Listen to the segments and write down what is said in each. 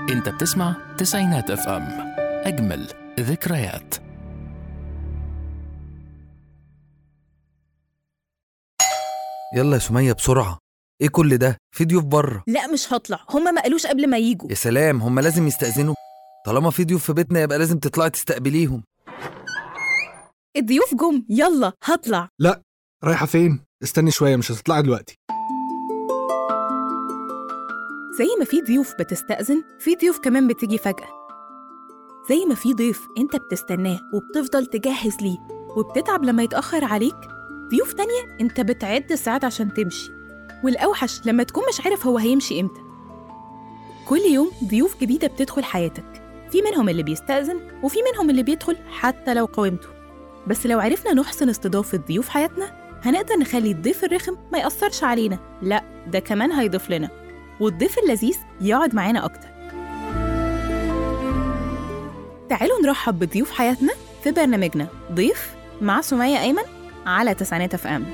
انت بتسمع تسعينات اف ام اجمل ذكريات يلا يا سمية بسرعة ايه كل ده في ضيوف بره لا مش هطلع هما ما قالوش قبل ما يجوا يا سلام هما لازم يستأذنوا طالما في ضيوف في بيتنا يبقى لازم تطلعي تستقبليهم الضيوف جم يلا هطلع لا رايحة فين؟ استني شوية مش هتطلعي دلوقتي زي ما في ضيوف بتستأذن في ضيوف كمان بتيجي فجأة زي ما في ضيف انت بتستناه وبتفضل تجهز ليه وبتتعب لما يتأخر عليك ضيوف تانية انت بتعد الساعات عشان تمشي والأوحش لما تكون مش عارف هو هيمشي امتى كل يوم ضيوف جديدة بتدخل حياتك في منهم اللي بيستأذن وفي منهم اللي بيدخل حتى لو قاومته بس لو عرفنا نحسن استضافة ضيوف حياتنا هنقدر نخلي الضيف الرخم ما يأثرش علينا لا ده كمان هيضيف لنا والضيف اللذيذ يقعد معانا أكتر تعالوا نرحب بضيوف حياتنا في برنامجنا ضيف مع سمية أيمن على تسعينات اف ام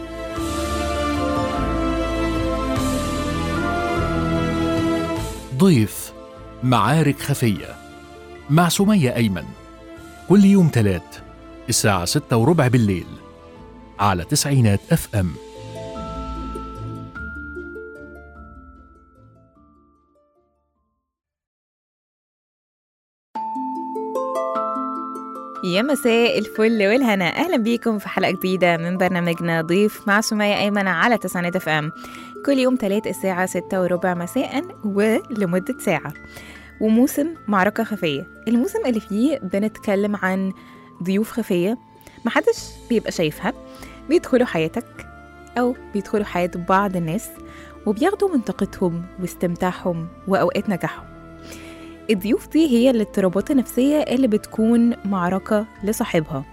ضيف معارك خفية مع سمية أيمن كل يوم تلات الساعة ستة وربع بالليل على تسعينات اف ام يا مساء الفل والهنا اهلا بيكم في حلقه جديده من برنامجنا ضيف مع سمية ايمن على تسعينات اف ام كل يوم تلات الساعه ستة وربع مساء ولمده ساعه وموسم معركه خفيه الموسم اللي فيه بنتكلم عن ضيوف خفيه محدش بيبقى شايفها بيدخلوا حياتك او بيدخلوا حياه بعض الناس وبياخدوا من طاقتهم واستمتاعهم واوقات نجاحهم الضيوف دي هي الاضطرابات النفسية اللي بتكون معركة لصاحبها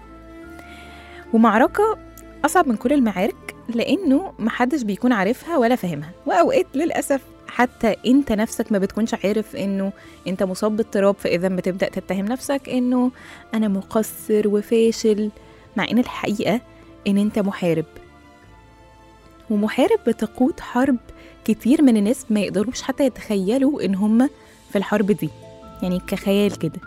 ومعركة أصعب من كل المعارك لأنه محدش بيكون عارفها ولا فاهمها وأوقات للأسف حتى أنت نفسك ما بتكونش عارف إنه أنت مصاب باضطراب فإذا بتبدأ تتهم نفسك إنه أنا مقصر وفاشل مع إن الحقيقة إن أنت محارب ومحارب بتقود حرب كتير من الناس ما يقدروش حتى يتخيلوا إن هم في الحرب دي يعني كخيال كده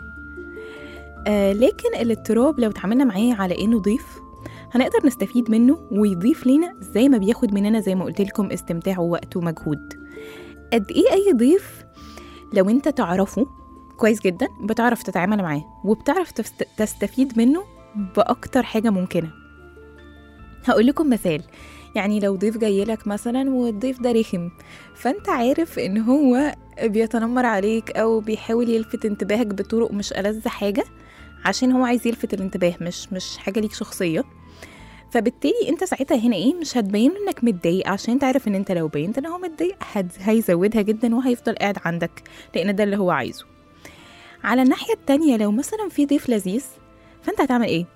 آه لكن الاضطراب لو اتعاملنا معاه على انه ضيف هنقدر نستفيد منه ويضيف لينا زي ما بياخد مننا زي ما قلت لكم استمتاع ووقت ومجهود قد ايه اي ضيف لو انت تعرفه كويس جدا بتعرف تتعامل معاه وبتعرف تست- تستفيد منه باكتر حاجه ممكنه هقول لكم مثال يعني لو ضيف جاي لك مثلا والضيف ده رخم فانت عارف ان هو بيتنمر عليك او بيحاول يلفت انتباهك بطرق مش ألذ حاجه عشان هو عايز يلفت الانتباه مش مش حاجه ليك شخصيه فبالتالي انت ساعتها هنا ايه مش هتبين انك متضايق عشان انت عارف ان انت لو بينت ان هو متضايق هت- هيزودها جدا وهيفضل قاعد عندك لان ده اللي هو عايزه على الناحيه التانية لو مثلا في ضيف لذيذ فانت هتعمل ايه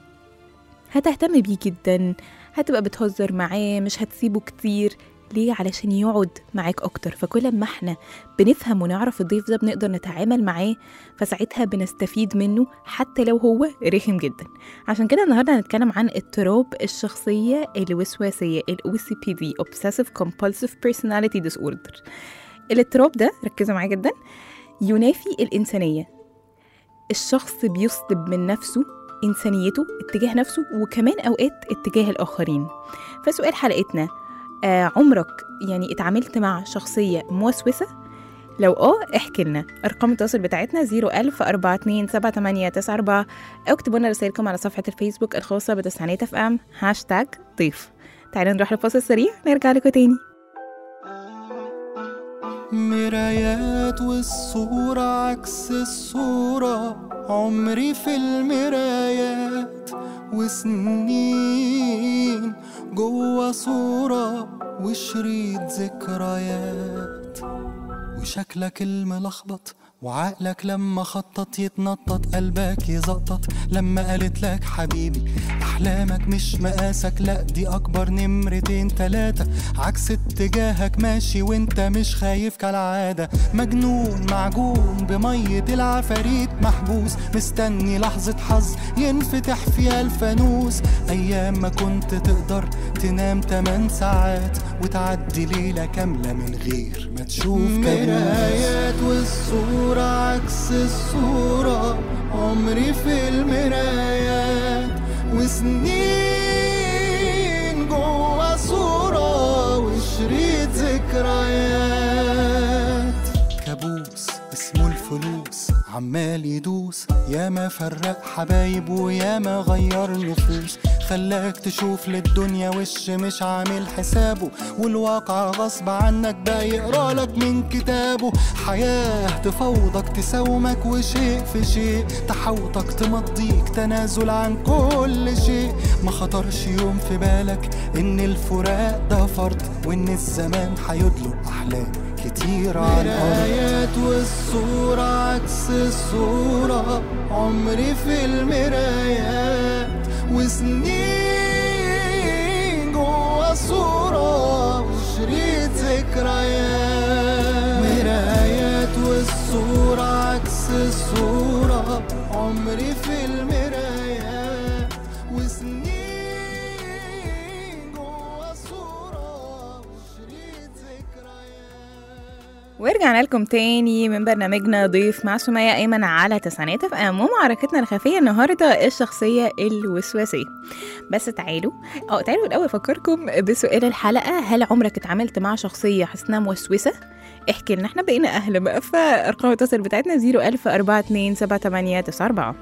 هتهتم بيه جدا هتبقى بتهزر معاه مش هتسيبه كتير ليه علشان يقعد معاك اكتر فكل ما احنا بنفهم ونعرف الضيف ده بنقدر نتعامل معاه فساعتها بنستفيد منه حتى لو هو رخم جدا عشان كده النهارده هنتكلم عن اضطراب الشخصيه الوسواسيه ال OCPD Obsessive Compulsive Personality Disorder الاضطراب ده ركزوا معايا جدا ينافي الانسانيه الشخص بيسلب من نفسه إنسانيته اتجاه نفسه وكمان أوقات اتجاه الآخرين فسؤال حلقتنا آه عمرك يعني اتعاملت مع شخصية موسوسة؟ لو اه احكي لنا ارقام التواصل بتاعتنا 01000 427 او اكتبوا لنا رسائلكم على صفحة الفيسبوك الخاصة بتسعينات اف ام هاشتاج ضيف تعالوا نروح لفاصل سريع نرجع لكم تاني مرايات والصورة عكس الصورة عمري في المرايات وسنين جوا صورة وشريط ذكريات وشكلك الملخبط وعقلك لما خطط يتنطط قلبك يزقطط لما قالت لك حبيبي احلامك مش مقاسك لا دي اكبر نمرتين تلاتة عكس اتجاهك ماشي وانت مش خايف كالعادة مجنون معجون بمية العفاريت محبوس مستني لحظة حظ ينفتح فيها الفانوس ايام ما كنت تقدر تنام 8 ساعات وتعدي ليلة كاملة من غير ما تشوف مرايات والصورة والصورة عكس الصورة عمري في المرايات وسنين جوا صورة وشريط ذكريات كابوس اسمه الفلوس عمال يدوس ياما فرق حبايب وياما غير نفوس خلاك تشوف للدنيا وش مش عامل حسابه والواقع غصب عنك بقى يقرالك من كتابه حياة تفوضك تساومك وشيء في شيء تحوطك تمضيك تنازل عن كل شيء ما خطرش يوم في بالك ان الفراق ده فرض وان الزمان هيدلق احلام كتير على الأرض والصورة عكس الصورة عمري في المرايات وسنين جوا صورة وشريط ذكريات مرايات والصورة عكس الصورة عمري في المرايات وسنين جوا صورة وشريط ذكريات ورجعنا لكم تاني من برنامجنا ضيف مع سمية أيمن على تسعينات اف ام ومعركتنا الخفية النهاردة الشخصية الوسواسية بس تعالوا اه تعالوا الأول أفكركم بسؤال الحلقة هل عمرك اتعاملت مع شخصية حسنها موسوسة؟ احكي لنا احنا بقينا أهل بقى فأرقام التواصل بتاعتنا 01042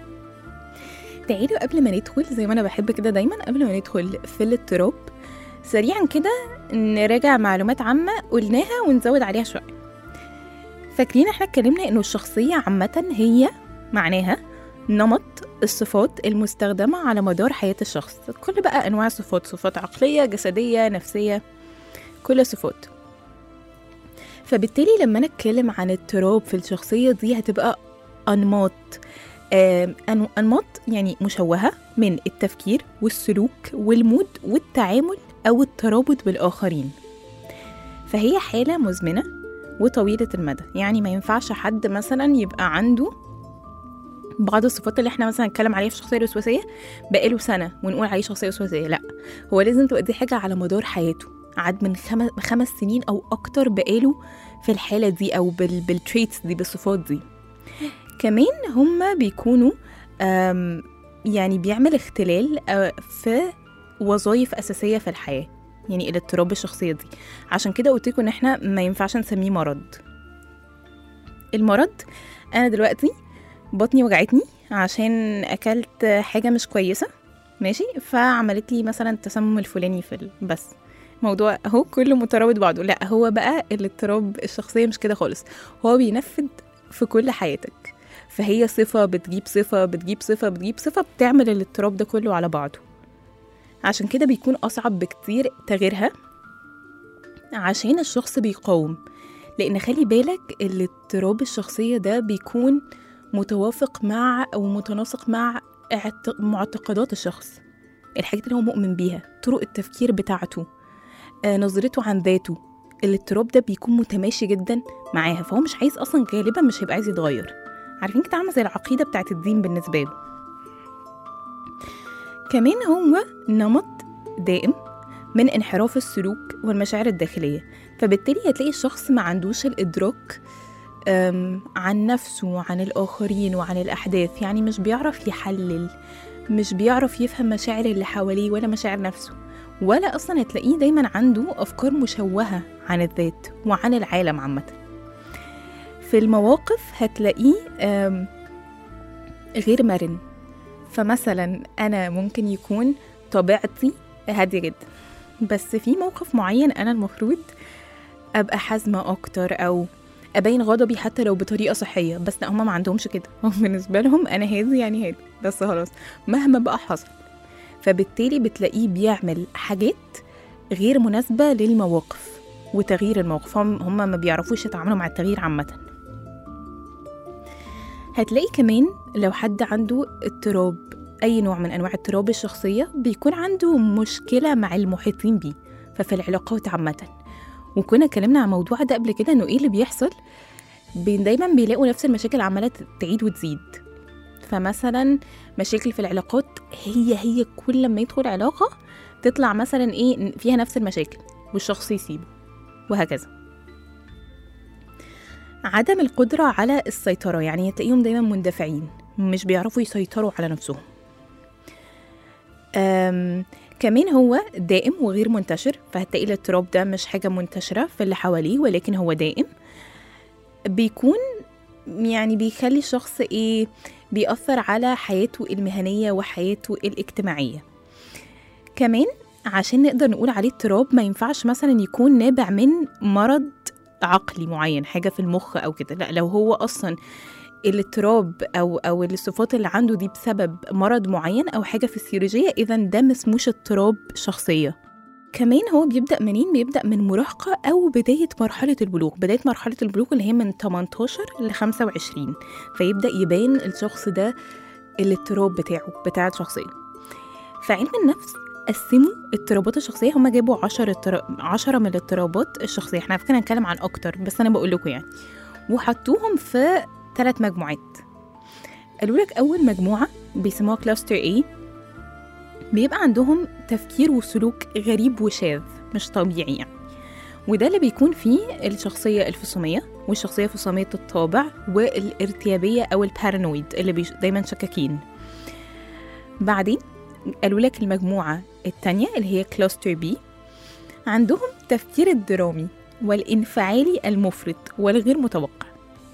تعالوا قبل ما ندخل زي ما أنا بحب كده دايما قبل ما ندخل في الاضطراب سريعا كده نراجع معلومات عامة قلناها ونزود عليها شوية فاكرين احنا اتكلمنا انه الشخصية عامة هي معناها نمط الصفات المستخدمة على مدار حياة الشخص كل بقى أنواع الصفات صفات عقلية جسدية نفسية كل صفات فبالتالي لما أنا أتكلم عن اضطراب في الشخصية دي هتبقى أنماط آم، أنو- أنماط يعني مشوهة من التفكير والسلوك والمود والتعامل أو الترابط بالآخرين فهي حالة مزمنة وطويلة المدى يعني ما ينفعش حد مثلا يبقى عنده بعض الصفات اللي احنا مثلا نتكلم عليها في الشخصية الوسواسية بقاله سنة ونقول عليه شخصية وسواسية لا هو لازم تبقى دي حاجة على مدار حياته عد من خمس, خمس سنين أو أكتر بقاله في الحالة دي أو بال بالتريتس دي بالصفات دي كمان هما بيكونوا آم، يعني بيعمل اختلال آه، في وظائف أساسية في الحياة يعني الاضطراب الشخصية دي عشان كده قلت لكم ان احنا ما ينفعش نسميه مرض المرض انا دلوقتي بطني وجعتني عشان اكلت حاجة مش كويسة ماشي فعملت لي مثلا التسمم الفلاني في ال... بس موضوع اهو كله مترابط بعضه لا هو بقى الاضطراب الشخصية مش كده خالص هو بينفذ في كل حياتك فهي صفة بتجيب صفة بتجيب صفة بتجيب صفة بتعمل الاضطراب ده كله على بعضه عشان كده بيكون أصعب بكتير تغييرها عشان الشخص بيقاوم لأن خلي بالك الاضطراب الشخصية ده بيكون متوافق مع أو متناسق مع اعت- معتقدات الشخص الحاجات اللي هو مؤمن بيها طرق التفكير بتاعته آه، نظرته عن ذاته الاضطراب ده بيكون متماشي جدا معاها فهو مش عايز اصلا غالبا مش هيبقى عايز يتغير عارفين كده عامله زي العقيده بتاعت الدين بالنسبه له كمان هو نمط دائم من انحراف السلوك والمشاعر الداخليه فبالتالي هتلاقي الشخص ما عندوش الادراك أم، عن نفسه وعن الاخرين وعن الاحداث يعني مش بيعرف يحلل مش بيعرف يفهم مشاعر اللي حواليه ولا مشاعر نفسه ولا اصلا هتلاقيه دايما عنده افكار مشوهه عن الذات وعن العالم عامه في المواقف هتلاقيه آم، غير مرن فمثلا انا ممكن يكون طبيعتي هاديه جدا بس في موقف معين انا المفروض ابقى حازمه اكتر او ابين غضبي حتى لو بطريقه صحيه بس لا هما ما عندهمش كده هم بالنسبه لهم انا هادي يعني هادي بس خلاص مهما بقى حصل فبالتالي بتلاقيه بيعمل حاجات غير مناسبه للمواقف وتغيير الموقف هم هم ما بيعرفوش يتعاملوا مع التغيير عامه هتلاقي كمان لو حد عنده اضطراب اي نوع من انواع اضطراب الشخصيه بيكون عنده مشكله مع المحيطين بيه ففي العلاقات عامه وكنا اتكلمنا عن الموضوع ده قبل كده انه ايه اللي بيحصل بي- دايما بيلاقوا نفس المشاكل عماله تعيد وتزيد فمثلا مشاكل في العلاقات هي هي كل ما يدخل علاقه تطلع مثلا ايه فيها نفس المشاكل والشخص يسيبه وهكذا عدم القدرة على السيطرة يعني تلاقيهم دايما مندفعين مش بيعرفوا يسيطروا على نفسهم أم كمان هو دائم وغير منتشر فهتلاقي الاضطراب ده مش حاجة منتشرة في اللي حواليه ولكن هو دائم بيكون يعني بيخلي الشخص ايه بيأثر على حياته المهنية وحياته الاجتماعية كمان عشان نقدر نقول عليه اضطراب ما ينفعش مثلا يكون نابع من مرض عقلي معين حاجة في المخ أو كده لا لو هو أصلا الاضطراب أو أو الصفات اللي عنده دي بسبب مرض معين أو حاجة فسيولوجية إذا ده مسموش اضطراب شخصية كمان هو بيبدأ منين؟ بيبدأ من مراهقة أو بداية مرحلة البلوغ بداية مرحلة البلوغ اللي هي من 18 ل 25 فيبدأ يبان الشخص ده الاضطراب بتاعه بتاع الشخصية فعلم النفس قسموا اضطرابات الشخصية هما جابوا 10 اضطراب 10 من الاضطرابات الشخصية احنا على فكرة هنتكلم عن أكتر بس أنا بقول لكم يعني وحطوهم في ثلاث مجموعات قالوا لك أول مجموعة بيسموها كلاستر A بيبقى عندهم تفكير وسلوك غريب وشاذ مش طبيعي يعني وده اللي بيكون فيه الشخصية الفصامية والشخصية فصامية الطابع والارتيابية أو البارانويد اللي بيش دايما شكاكين بعدين قالوا لك المجموعة التانية اللي هي كلاستر بي عندهم تفكير الدرامي والانفعالي المفرط والغير متوقع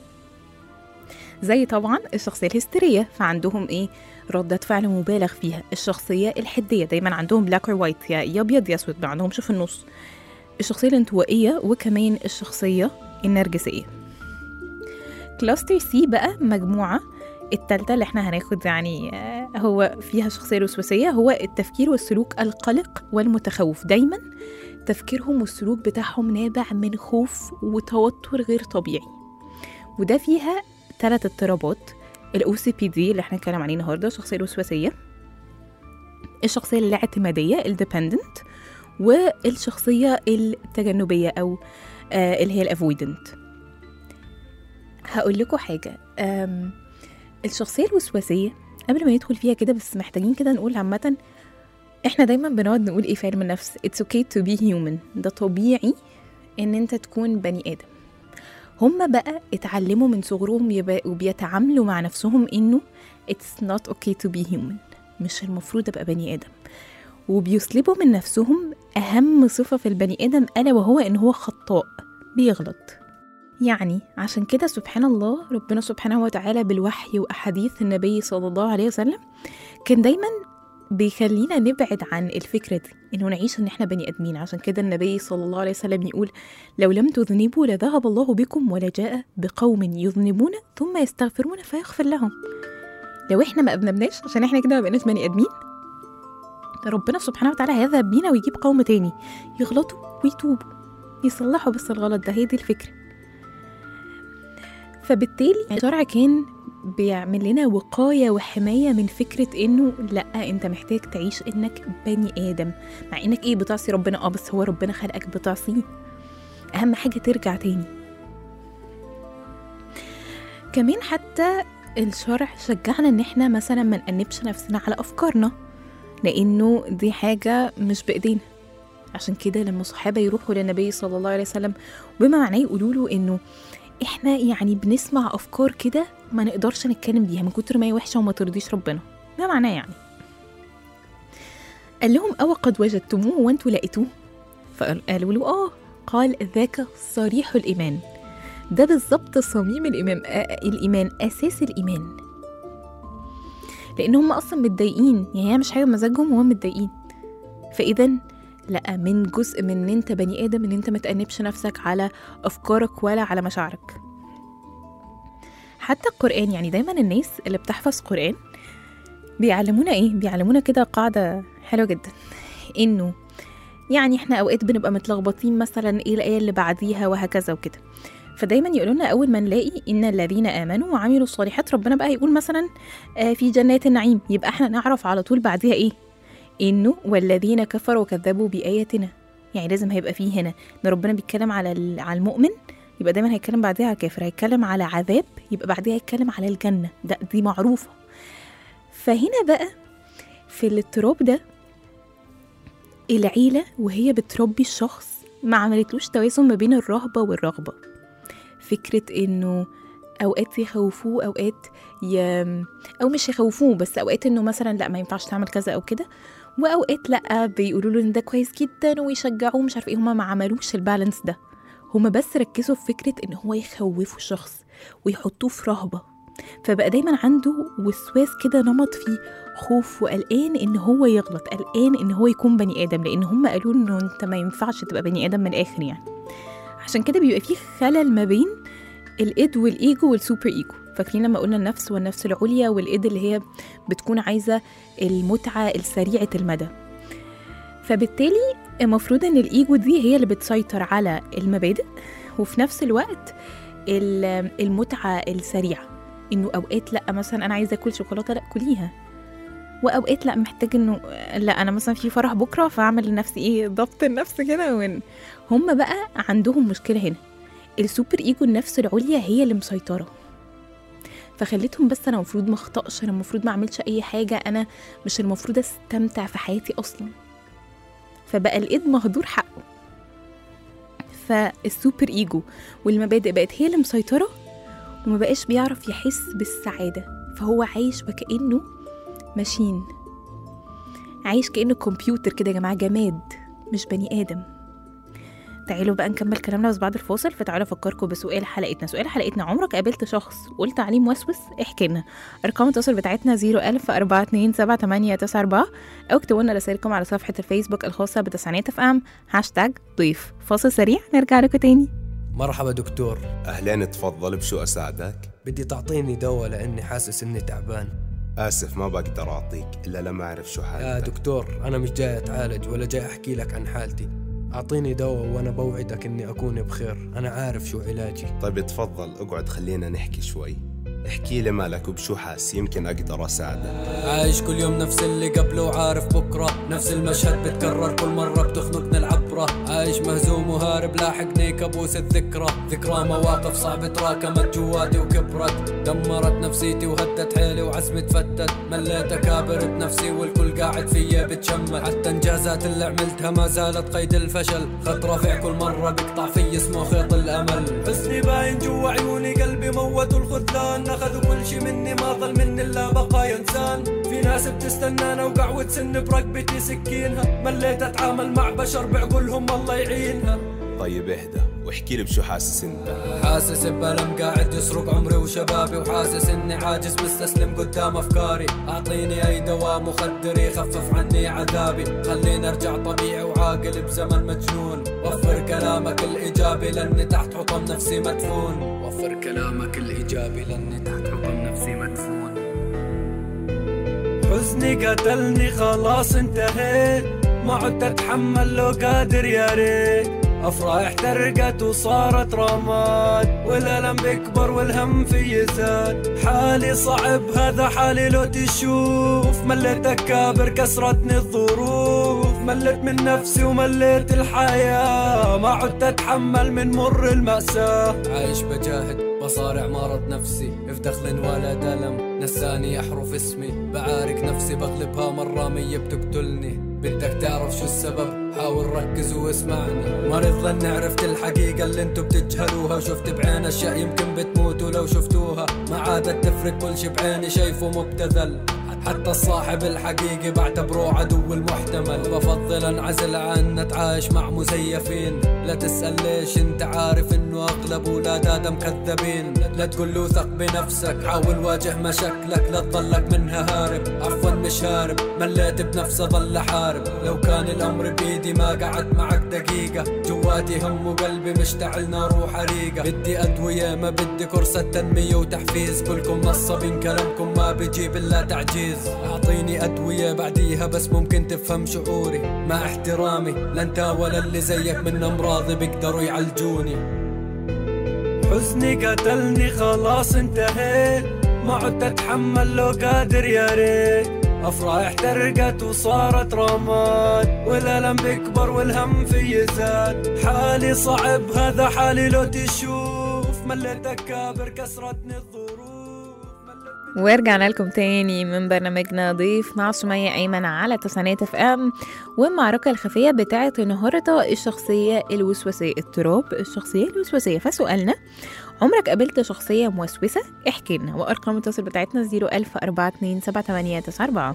زي طبعا الشخصية الهستيرية فعندهم ايه ردة فعل مبالغ فيها الشخصية الحدية دايما عندهم بلاك اور وايت يا يا ابيض يا اسود ما عندهمش في النص الشخصية الانطوائية وكمان الشخصية النرجسية كلاستر سي بقى مجموعة التالتة اللي احنا هناخد يعني آه، هو فيها الشخصية الوسواسية هو التفكير والسلوك القلق والمتخوف دايما تفكيرهم والسلوك بتاعهم نابع من خوف وتوتر غير طبيعي وده فيها ثلاث اضطرابات الاو سي بي دي اللي احنا هنتكلم عليه النهارده الشخصيه الوسواسيه الشخصيه الاعتماديه الديبندنت والشخصيه التجنبيه او آه اللي هي الافويدنت هقول لكم حاجه آم، الشخصيه الوسواسيه قبل ما ندخل فيها كده بس محتاجين كده نقول عامه احنا دايما بنقعد نقول ايه في علم النفس it's okay to be human ده طبيعي ان انت تكون بني ادم هم بقى اتعلموا من صغرهم يبقى- وبيتعاملوا مع نفسهم انه it's not okay to be human مش المفروض ابقى بني ادم وبيسلبوا من نفسهم اهم صفة في البني ادم الا وهو ان هو خطاء بيغلط يعني عشان كده سبحان الله ربنا سبحانه وتعالى بالوحي واحاديث النبي صلى الله عليه وسلم كان دايما بيخلينا نبعد عن الفكرة دي إنه نعيش إن إحنا بني آدمين عشان كده النبي صلى الله عليه وسلم يقول لو لم تذنبوا لذهب الله بكم ولجاء بقوم يذنبون ثم يستغفرون فيغفر لهم لو احنا ما اذنبناش عشان احنا كده ما بقيناش بني ادمين ربنا سبحانه وتعالى هيذهب بينا ويجيب قوم تاني يغلطوا ويتوبوا يصلحوا بس الغلط ده هي دي الفكره فبالتالي الشرع كان بيعمل لنا وقايه وحمايه من فكره انه لا انت محتاج تعيش انك بني ادم مع انك ايه بتعصي ربنا اه بس هو ربنا خلقك بتعصيه اهم حاجه ترجع تاني كمان حتى الشرع شجعنا ان احنا مثلا ما نأنبش نفسنا على افكارنا لانه دي حاجه مش بايدينا عشان كده لما الصحابه يروحوا للنبي صلى الله عليه وسلم بما معناه يقولوا له انه احنا يعني بنسمع افكار كده ما نقدرش نتكلم بيها من كتر ما هي وحشه وما ترضيش ربنا ده معناه يعني قال لهم أو قد وجدتموه وانتوا لقيتوه فقالوا له اه قال ذاك صريح الإيمان ده بالظبط صميم الإمام آه الإيمان أساس الإيمان لأن هم أصلا متضايقين يعني هي مش حاجة بمزاجهم وهم متضايقين فإذا لا من جزء من ان انت بني ادم ان انت ما تأنبش نفسك على افكارك ولا على مشاعرك حتى القرآن يعني دايما الناس اللي بتحفظ قرآن بيعلمونا ايه بيعلمونا كده قاعدة حلوة جدا انه يعني احنا اوقات بنبقى متلخبطين مثلا ايه الايه اللي بعديها وهكذا وكده فدايما يقولوا لنا اول ما نلاقي ان الذين امنوا وعملوا الصالحات ربنا بقى يقول مثلا آه في جنات النعيم يبقى احنا نعرف على طول بعديها ايه انه والذين كفروا وكذبوا باياتنا يعني لازم هيبقى فيه هنا ان ربنا بيتكلم على ال- على المؤمن يبقى دايما هيتكلم بعديها على الكافر هيتكلم على عذاب يبقى بعديها هيتكلم على الجنه ده دي معروفه فهنا بقى في الاضطراب ده العيله وهي بتربي الشخص ما عملتلوش توازن ما بين الرهبه والرغبه فكرة إنه أوقات يخوفوه أوقات ي... أو مش يخوفوه بس أوقات إنه مثلا لا ما ينفعش تعمل كذا أو كده وأوقات لا بيقولوا له إن ده كويس جدا ويشجعوه مش عارف إيه هما ما عملوش البالانس ده هما بس ركزوا في فكرة إن هو يخوفوا الشخص ويحطوه في رهبة فبقى دايما عنده وسواس كده نمط فيه خوف وقلقان ان هو يغلط قلقان ان هو يكون بني ادم لان هم قالوا انه انت ما ينفعش تبقى بني ادم من الاخر يعني عشان كده بيبقى فيه خلل ما بين الايد والايجو والسوبر ايجو فاكرين لما قلنا النفس والنفس العليا والايد اللي هي بتكون عايزه المتعه السريعه المدى فبالتالي المفروض ان الايجو دي هي اللي بتسيطر على المبادئ وفي نفس الوقت ال- المتعه السريعه انه اوقات لا مثلا انا عايزه اكل شوكولاته لا كليها واوقات لا محتاج انه لا انا مثلا في فرح بكره فاعمل لنفسي ايه ضبط النفس كده وإن هم بقى عندهم مشكله هنا السوبر ايجو النفس العليا هي اللي مسيطره فخليتهم بس انا المفروض ما اخطاش انا المفروض ما اعملش اي حاجه انا مش المفروض استمتع في حياتي اصلا فبقى الايد مهدور حقه فالسوبر ايجو والمبادئ بقت هي اللي مسيطره وما بقاش بيعرف يحس بالسعاده فهو عايش وكانه ماشين عايش كانه كمبيوتر كده يا جماعه جماد مش بني ادم تعالوا بقى نكمل كلامنا بس بعد الفاصل فتعالوا افكركم بسؤال حلقتنا سؤال حلقتنا عمرك قابلت شخص قلت عليه موسوس احكي لنا ارقام التواصل بتاعتنا 01000 427 او اكتبوا لنا رسائلكم على صفحه الفيسبوك الخاصه بتسعينات اف ام هاشتاج ضيف فاصل سريع نرجع لكم تاني مرحبا دكتور أهلين تفضل بشو أساعدك؟ بدي تعطيني دواء لأني حاسس إني تعبان آسف ما بقدر أعطيك إلا لما أعرف شو يا حالتك دكتور أنا مش جاي أتعالج ولا جاي أحكي لك عن حالتي أعطيني دواء وأنا بوعدك إني أكون بخير أنا عارف شو علاجي طيب تفضل اقعد خلينا نحكي شوي احكي لي مالك وبشو حاس يمكن أقدر أساعدك عايش كل يوم نفس اللي قبله وعارف بكرة نفس المشهد بتكرر كل مرة بتخنقني العبرة عايش مهزوم وهارب لاحقني كابوس الذكرى ذكرى مواقف صعبة تراكمت جواتي وكبرت دمرت نفسيتي وهدت حيلي وعزمي تفتت مليت أكابر بنفسي والكل قاعد فيا بتشمت حتى إنجازات اللي عملتها ما زالت قيد الفشل خط رافع كل مرة بيقطع في اسمه خيط الأمل حزني باين جوا عيوني قلبي موت الخذلان أخذوا كل شي مني ما ظل مني إلا بقايا إنسان في ناس بتستنانا وقع وتسن برقبتي سكينها مليت أتعامل مع بشر بعقولهم الله يعينها طيب اهدى واحكي لي بشو حاسس أنت حاسس بألم قاعد يسرق عمري وشبابي وحاسس اني عاجز مستسلم قدام افكاري اعطيني اي دواء مخدر يخفف عني عذابي خليني ارجع طبيعي وعاقل بزمن مجنون وفر كلامك الايجابي لاني تحت حطم نفسي مدفون وفر كلامك الايجابي لاني تحت حطم نفسي مدفون حزني قتلني خلاص انتهيت ما عدت اتحمل لو قادر يا ريت افراح احترقت وصارت رماد والالم بيكبر والهم في زاد حالي صعب هذا حالي لو تشوف مليت اكابر كسرتني الظروف مليت من نفسي ومليت الحياة ما عدت اتحمل من مر المأساة عايش بجاهد بصارع مرض نفسي في دخل ولد ألم نساني أحرف اسمي بعارك نفسي بغلبها مرة مية بتقتلني بدك تعرف شو السبب حاول ركز واسمعني مريض لاني عرفت الحقيقة اللي انتو بتجهلوها شفت بعين اشياء يمكن بتموتوا لو شفتوها ما عادت تفرق كل شي بعيني شايفه مبتذل حتى الصاحب الحقيقي بعتبره عدو المحتمل بفضل انعزل عن اتعايش مع مزيفين لا تسأل ليش انت عارف انه اغلب ولاد ادم كذابين لا تقول له ثق بنفسك حاول واجه مشاكلك لا تضلك منها هارب عفوا مش هارب مليت بنفسي ضل حارب لو كان الامر بيدي ما قعدت معك دقيقة جواتي هم وقلبي مشتعل نار وحريقة بدي ادوية ما بدي كورسات تنمية وتحفيز كلكم نصابين كلامكم ما بيجيب الا تعجيز اعطيني ادوية بعديها بس ممكن تفهم شعوري مع احترامي لا انت ولا اللي زيك من امراضي بيقدروا يعالجوني حزني قتلني خلاص انتهيت ما عدت اتحمل لو قادر يا ريت افراح احترقت وصارت رماد والالم بيكبر والهم في زاد حالي صعب هذا حالي لو تشوف مليت اكابر كسرتني الظروف مليت ورجعنا لكم تاني من برنامجنا ضيف مع سمية أيمن على تسعينات اف ام والمعركة الخفية بتاعة النهاردة الشخصية الوسواسية اضطراب الشخصية الوسواسية فسؤالنا عمرك قابلت شخصية موسوسة؟ احكي لنا وأرقام التواصل بتاعتنا 010427894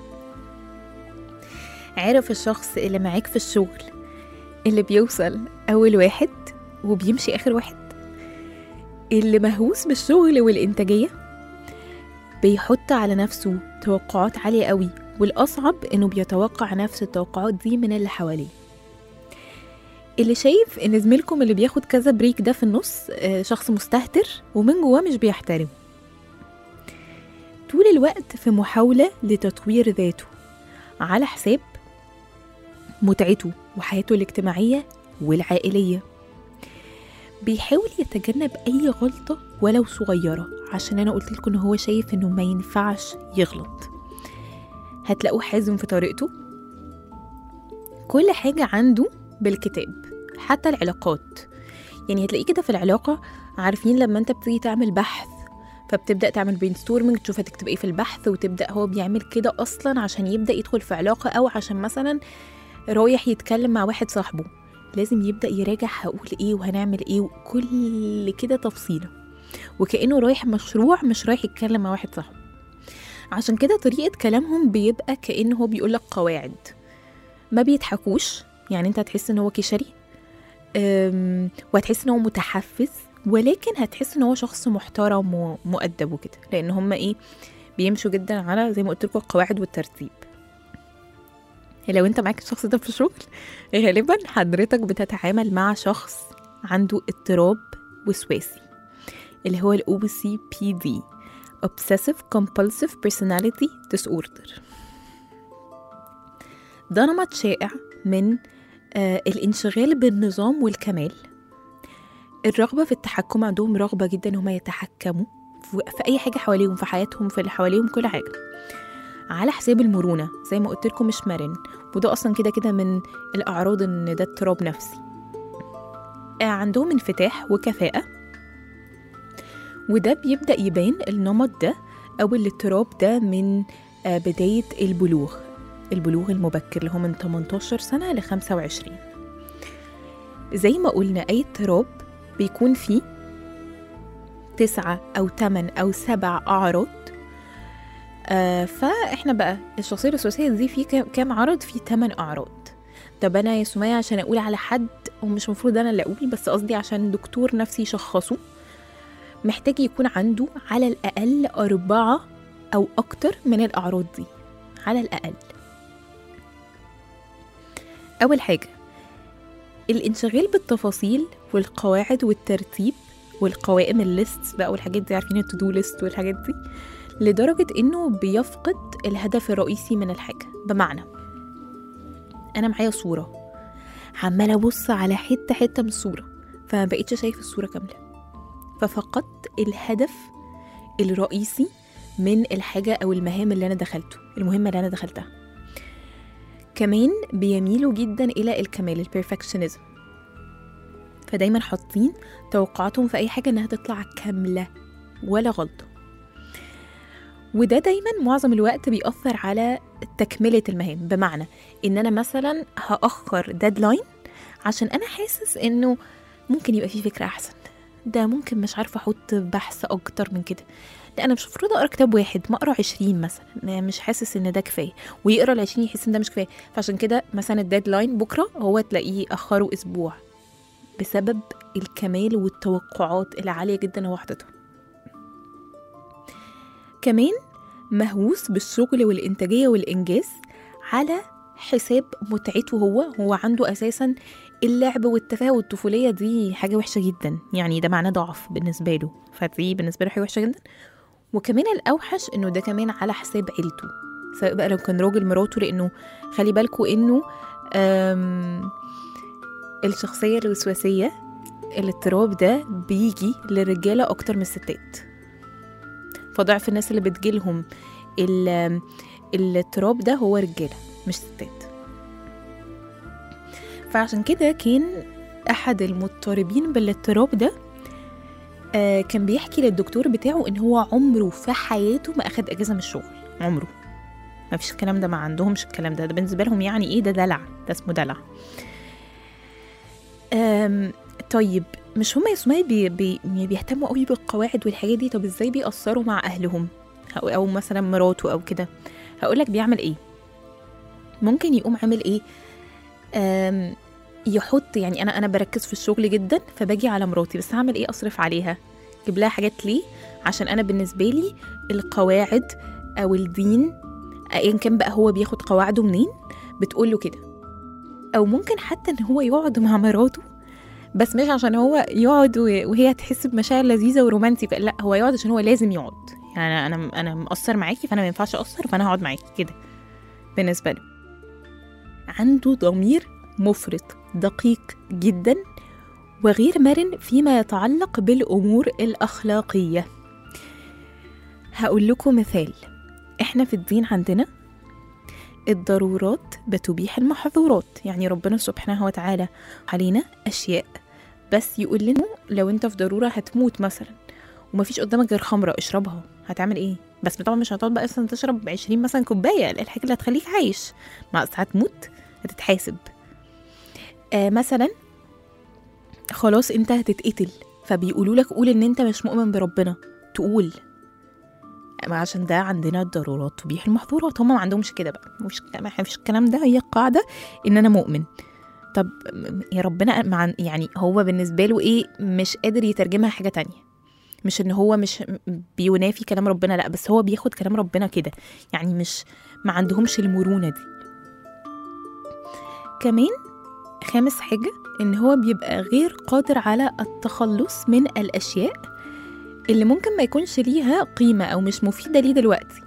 عارف الشخص اللي معاك في الشغل اللي بيوصل أول واحد وبيمشي آخر واحد اللي مهووس بالشغل والإنتاجية بيحط على نفسه توقعات عالية قوي والأصعب إنه بيتوقع نفس التوقعات دي من اللي حواليه اللي شايف إن زميلكم اللي بياخد كذا بريك ده في النص آه، شخص مستهتر ومن جواه مش بيحترم طول الوقت في محاولة لتطوير ذاته على حساب متعته وحياته الاجتماعية والعائلية بيحاول يتجنب أي غلطة ولو صغيرة عشان أنا قلت لكم إن هو شايف إنه ما ينفعش يغلط هتلاقوه حازم في طريقته كل حاجة عنده بالكتاب حتى العلاقات يعني هتلاقيه كده في العلاقة عارفين لما انت بتيجي تعمل بحث فبتبدأ تعمل برين ستورمنج تشوف هتكتب ايه في البحث وتبدأ هو بيعمل كده أصلا عشان يبدأ يدخل في علاقة أو عشان مثلا رايح يتكلم مع واحد صاحبه لازم يبدأ يراجع هقول ايه وهنعمل ايه وكل كده تفصيلة وكأنه رايح مشروع مش رايح يتكلم مع واحد صاحبه عشان كده طريقة كلامهم بيبقى كأنه هو بيقولك قواعد ما بيضحكوش يعني انت هتحس ان هو كشري أم، وهتحس ان هو متحفز ولكن هتحس ان هو شخص محترم ومؤدب وكده لان هم ايه بيمشوا جدا على زي ما قلت لكم القواعد والترتيب لو انت معاك الشخص ده في الشغل غالبا حضرتك بتتعامل مع شخص عنده اضطراب وسواسي اللي هو ال OCPD Obsessive Compulsive Personality Disorder ده نمط شائع من آه الانشغال بالنظام والكمال الرغبة في التحكم عندهم رغبة جدا ان هم يتحكموا في في أي حاجة حواليهم في حياتهم في اللي حواليهم كل حاجة على حساب المرونة زي ما قلت لكم مش مرن وده أصلا كده كده من الأعراض إن ده اضطراب نفسي آه، عندهم انفتاح وكفاءة وده بيبدأ يبان النمط ده أو الاضطراب ده من آه، بداية البلوغ البلوغ المبكر اللي هو من 18 سنة ل 25 زي ما قلنا أي اضطراب بيكون فيه تسعة أو تمن أو سبع أعراض آه فإحنا بقى الشخصية الوسواسية دي في كام- كام عرض في تمن أعراض طب أنا يا سمية عشان أقول على حد ومش المفروض أنا اللي أقول بس قصدي عشان دكتور نفسي يشخصه محتاج يكون عنده على الأقل أربعة أو أكتر من الأعراض دي على الأقل أول حاجة الانشغال بالتفاصيل والقواعد والترتيب والقوائم الليست بقى والحاجات دي عارفين التو ليست والحاجات دي لدرجة إنه بيفقد الهدف الرئيسي من الحاجة بمعنى أنا معايا صورة عمالة أبص على حتة حتة من الصورة فما بقيتش شايف الصورة كاملة ففقدت الهدف الرئيسي من الحاجة أو المهام اللي أنا دخلته المهمة اللي أنا دخلتها كمان بيميلوا جدا إلى الكمال البرفكشنزم فدايما حاطين توقعاتهم في أي حاجة إنها تطلع كاملة ولا غلطة وده دايما معظم الوقت بيأثر على تكملة المهام بمعنى إن أنا مثلا هأخر ديدلاين عشان أنا حاسس إنه ممكن يبقى في فكرة أحسن ده ممكن مش عارفة أحط بحث أكتر من كده لا أنا مش المفروض أقرأ كتاب واحد ما أقرأ عشرين مثلا أنا مش حاسس إن ده كفاية ويقرأ العشرين يحس إن ده مش كفاية فعشان كده مثلا الديدلاين بكرة هو تلاقيه أخره أسبوع بسبب الكمال والتوقعات العالية جدا هو حاططها كمان مهووس بالشغل والإنتاجية والإنجاز على حساب متعته هو هو عنده أساسا اللعب والتفاهة والطفولية دي حاجة وحشة جدا يعني ده معناه ضعف بالنسبة له فدي بالنسبة له حاجة وحشة جدا وكمان الأوحش إنه ده كمان على حساب عيلته سواء بقى لو كان راجل مراته لأنه خلي بالكوا إنه آم، الشخصية الوسواسية الاضطراب ده بيجي للرجالة أكتر من الستات فضعف الناس اللي بتجيلهم ال- الاضطراب ده هو رجالة مش ستات فعشان كده كان أحد المضطربين بالاضطراب ده آه كان بيحكي للدكتور بتاعه ان هو عمره في حياته ما اخد اجازه من الشغل عمره ما فيش الكلام ده ما عندهمش الكلام ده ده بالنسبه لهم يعني ايه ده دلع ده اسمه دلع آم طيب مش هما يا سمية بي بي بيهتموا قوي بالقواعد والحاجات دي طب ازاي بيأثروا مع اهلهم او, أو مثلا مراته او كده هقولك بيعمل ايه ممكن يقوم عامل ايه آم يحط يعني انا انا بركز في الشغل جدا فباجي على مراتي بس هعمل ايه اصرف عليها اجيب لها حاجات ليه عشان انا بالنسبه لي القواعد او الدين ايا كان بقى هو بياخد قواعده منين بتقول له كده او ممكن حتى ان هو يقعد مع مراته بس مش عشان هو يقعد و- وهي تحس بمشاعر لذيذه ورومانسي لا هو يقعد عشان هو لازم يقعد يعني انا انا مقصر معاكي فانا ما ينفعش اقصر فانا هقعد معاكي كده بالنسبه له عنده ضمير مفرط دقيق جدا وغير مرن فيما يتعلق بالامور الاخلاقيه هقول لكم مثال احنا في الدين عندنا الضرورات بتبيح المحظورات يعني ربنا سبحانه وتعالى علينا اشياء بس يقول لنا لو انت في ضروره هتموت مثلا ومفيش قدامك غير خمره اشربها هتعمل ايه بس طبعا مش هتقعد بقى مثلا تشرب 20 مثلا كوبايه الحاجه اللي هتخليك عايش مع هتموت هتتحاسب آه مثلا خلاص انت هتتقتل فبيقولوا لك قول ان انت مش مؤمن بربنا تقول عشان ده عندنا الضرورات تبيح المحظورات هم ما عندهمش كده بقى مش ما فيش الكلام ده هي القاعده ان انا مؤمن طب م- يا ربنا مع يعني هو بالنسبه له ايه مش قادر يترجمها حاجه تانية مش ان هو مش بينافي كلام ربنا لا بس هو بياخد كلام ربنا كده يعني مش ما عندهمش المرونه دي كمان خامس حاجه ان هو بيبقى غير قادر على التخلص من الاشياء اللي ممكن ما يكونش ليها قيمة أو مش مفيدة ليه دلوقتي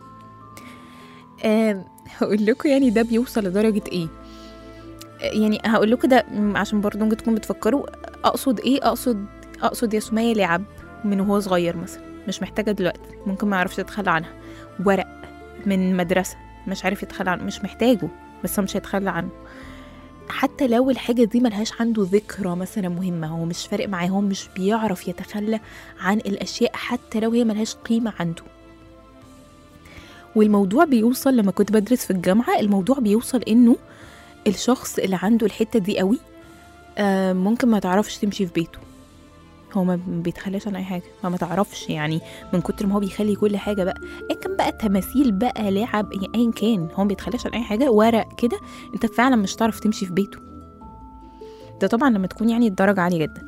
آه هقول لكم يعني ده بيوصل لدرجة إيه آه، يعني هقول لكم ده م- عشان برضه ممكن تكونوا بتفكروا أقصد إيه أقصد أقصد يا سمية لعب من وهو صغير مثلا مش محتاجة دلوقتي ممكن ما يعرفش يتخلى عنها ورق من مدرسة مش عارف يتخلى عنه مش محتاجه بس هو مش هيتخلى عنه حتى لو الحاجة دي ملهاش عنده ذكرى مثلا مهمة هو مش فارق معاه هو مش بيعرف يتخلى عن الأشياء حتى لو هي ملهاش قيمة عنده والموضوع بيوصل لما كنت بدرس في الجامعة الموضوع بيوصل إنه الشخص اللي عنده الحتة دي قوي آه، ممكن ما تعرفش تمشي في بيته هو ما بيتخلاش عن اي حاجه ما ما تعرفش يعني من كتر ما هو بيخلي كل حاجه بقى ان كان بقى تماثيل بقى لعب يعني ايا كان هو ما بيتخلاش عن اي حاجه ورق كده انت فعلا مش هتعرف تمشي في بيته ده طبعا لما تكون يعني الدرجه عاليه جدا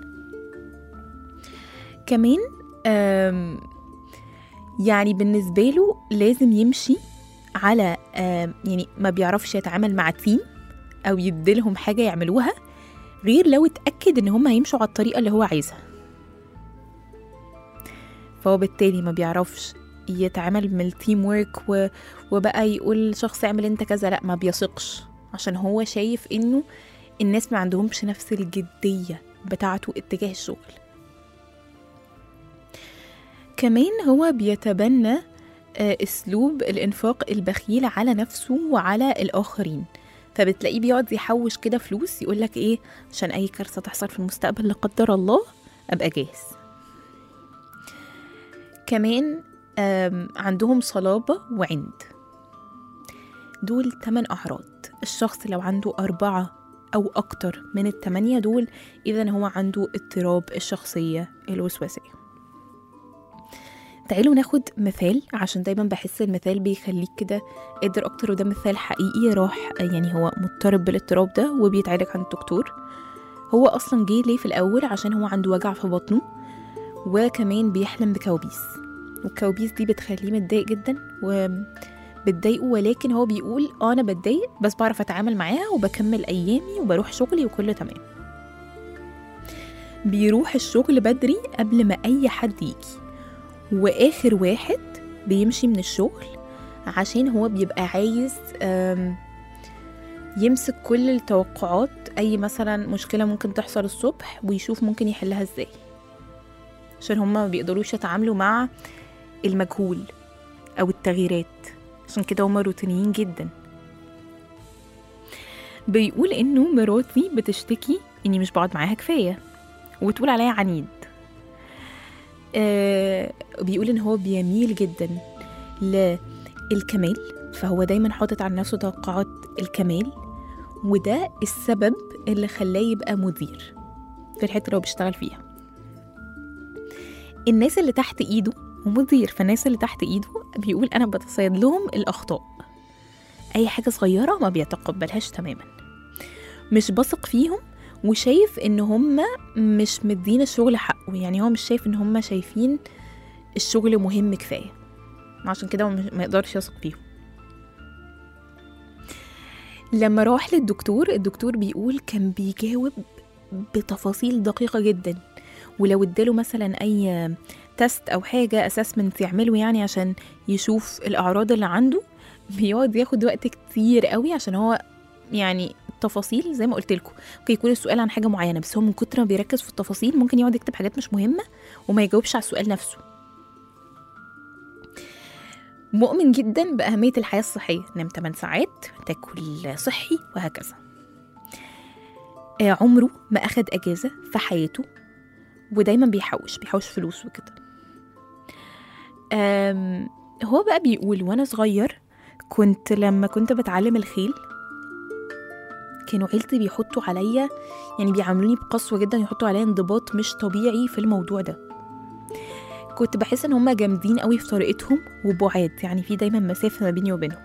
كمان آم، يعني بالنسبه له لازم يمشي على آم، يعني ما بيعرفش يتعامل مع تيم او يديلهم حاجه يعملوها غير لو اتاكد ان هم هيمشوا على الطريقه اللي هو عايزها فهو بالتالي ما بيعرفش يتعامل من التيم ورك و... وبقى يقول شخص اعمل انت كذا لا ما بيثقش عشان هو شايف انه الناس ما عندهمش نفس الجدية بتاعته اتجاه الشغل كمان هو بيتبنى آه، اسلوب الانفاق البخيل على نفسه وعلى الاخرين فبتلاقيه بيقعد يحوش كده فلوس يقولك ايه عشان اي كارثه تحصل في المستقبل لا قدر الله ابقى جاهز كمان آم، عندهم صلابة وعند دول تمن أعراض الشخص لو عنده أربعة أو أكتر من التمانية دول إذا هو عنده اضطراب الشخصية الوسواسية تعالوا ناخد مثال عشان دايما بحس المثال بيخليك كده قادر أكتر وده مثال حقيقي راح يعني هو مضطرب بالاضطراب ده وبيتعالج عند الدكتور هو أصلا جه ليه في الأول عشان هو عنده وجع في بطنه وكمان بيحلم بكوابيس والكوابيس دي بتخليه متضايق جدا وبتضايقه ولكن هو بيقول اه انا بتضايق بس بعرف اتعامل معاها وبكمل ايامي وبروح شغلي وكله تمام بيروح الشغل بدري قبل ما اي حد يجي واخر واحد بيمشي من الشغل عشان هو بيبقى عايز آم، يمسك كل التوقعات اي مثلا مشكله ممكن تحصل الصبح ويشوف ممكن يحلها ازاي عشان هما ما بيقدروش يتعاملوا مع المجهول او التغييرات عشان كده هما روتينيين جدا بيقول انه مراتي بتشتكي اني مش بقعد معاها كفايه وتقول عليا عنيد آه بيقول ان هو بيميل جدا للكمال فهو دايما حاطط على نفسه توقعات الكمال وده السبب اللي خلاه يبقى مدير في الحته اللي هو بيشتغل فيها الناس اللي تحت ايده ومدير فالناس اللي تحت ايده بيقول انا بتصيد لهم الاخطاء اي حاجه صغيره ما بيتقبلهاش تماما مش بثق فيهم وشايف ان هم مش مدين الشغل حقه يعني هو مش شايف ان هم شايفين الشغل مهم كفايه عشان كده هو مش- ما يقدرش يثق فيهم لما راح للدكتور الدكتور بيقول كان بيجاوب بتفاصيل دقيقة جدا ولو اداله مثلا أي تست أو حاجة اسسمنت يعمله يعني عشان يشوف الأعراض اللي عنده بيقعد ياخد وقت كتير قوي عشان هو يعني التفاصيل زي ما قلت لكم ممكن يكون السؤال عن حاجة معينة بس هو من كتر ما بيركز في التفاصيل ممكن يقعد يكتب حاجات مش مهمة وما يجاوبش على السؤال نفسه مؤمن جدا بأهمية الحياة الصحية نام 8 ساعات تاكل صحي وهكذا آه، عمره ما أخد أجازة في حياته ودايما بيحوش بيحوش فلوس وكده آم، هو بقى بيقول وأنا صغير كنت لما كنت بتعلم الخيل كانوا عيلتي بيحطوا عليا يعني بيعاملوني بقسوة جدا يحطوا عليا انضباط مش طبيعي في الموضوع ده كنت بحس ان هما جامدين قوي في طريقتهم وبعاد يعني في دايما مسافة ما بيني وبينهم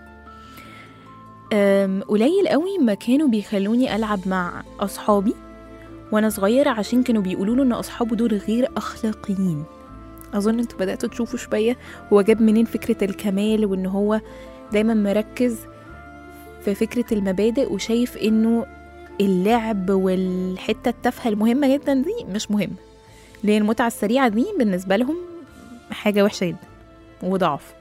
أم، قليل قوي ما كانوا بيخلوني ألعب مع أصحابي وأنا صغيرة عشان كانوا بيقولوا له إن أصحابه دول غير أخلاقيين أظن انتوا بدأتوا تشوفوا شوية هو جاب منين فكرة الكمال وإن هو دايما مركز في فكرة المبادئ وشايف إنه اللعب والحتة التافهة المهمة جدا دي مش مهمة لأن المتعة السريعة دي بالنسبة لهم حاجة وحشة جدا وضعف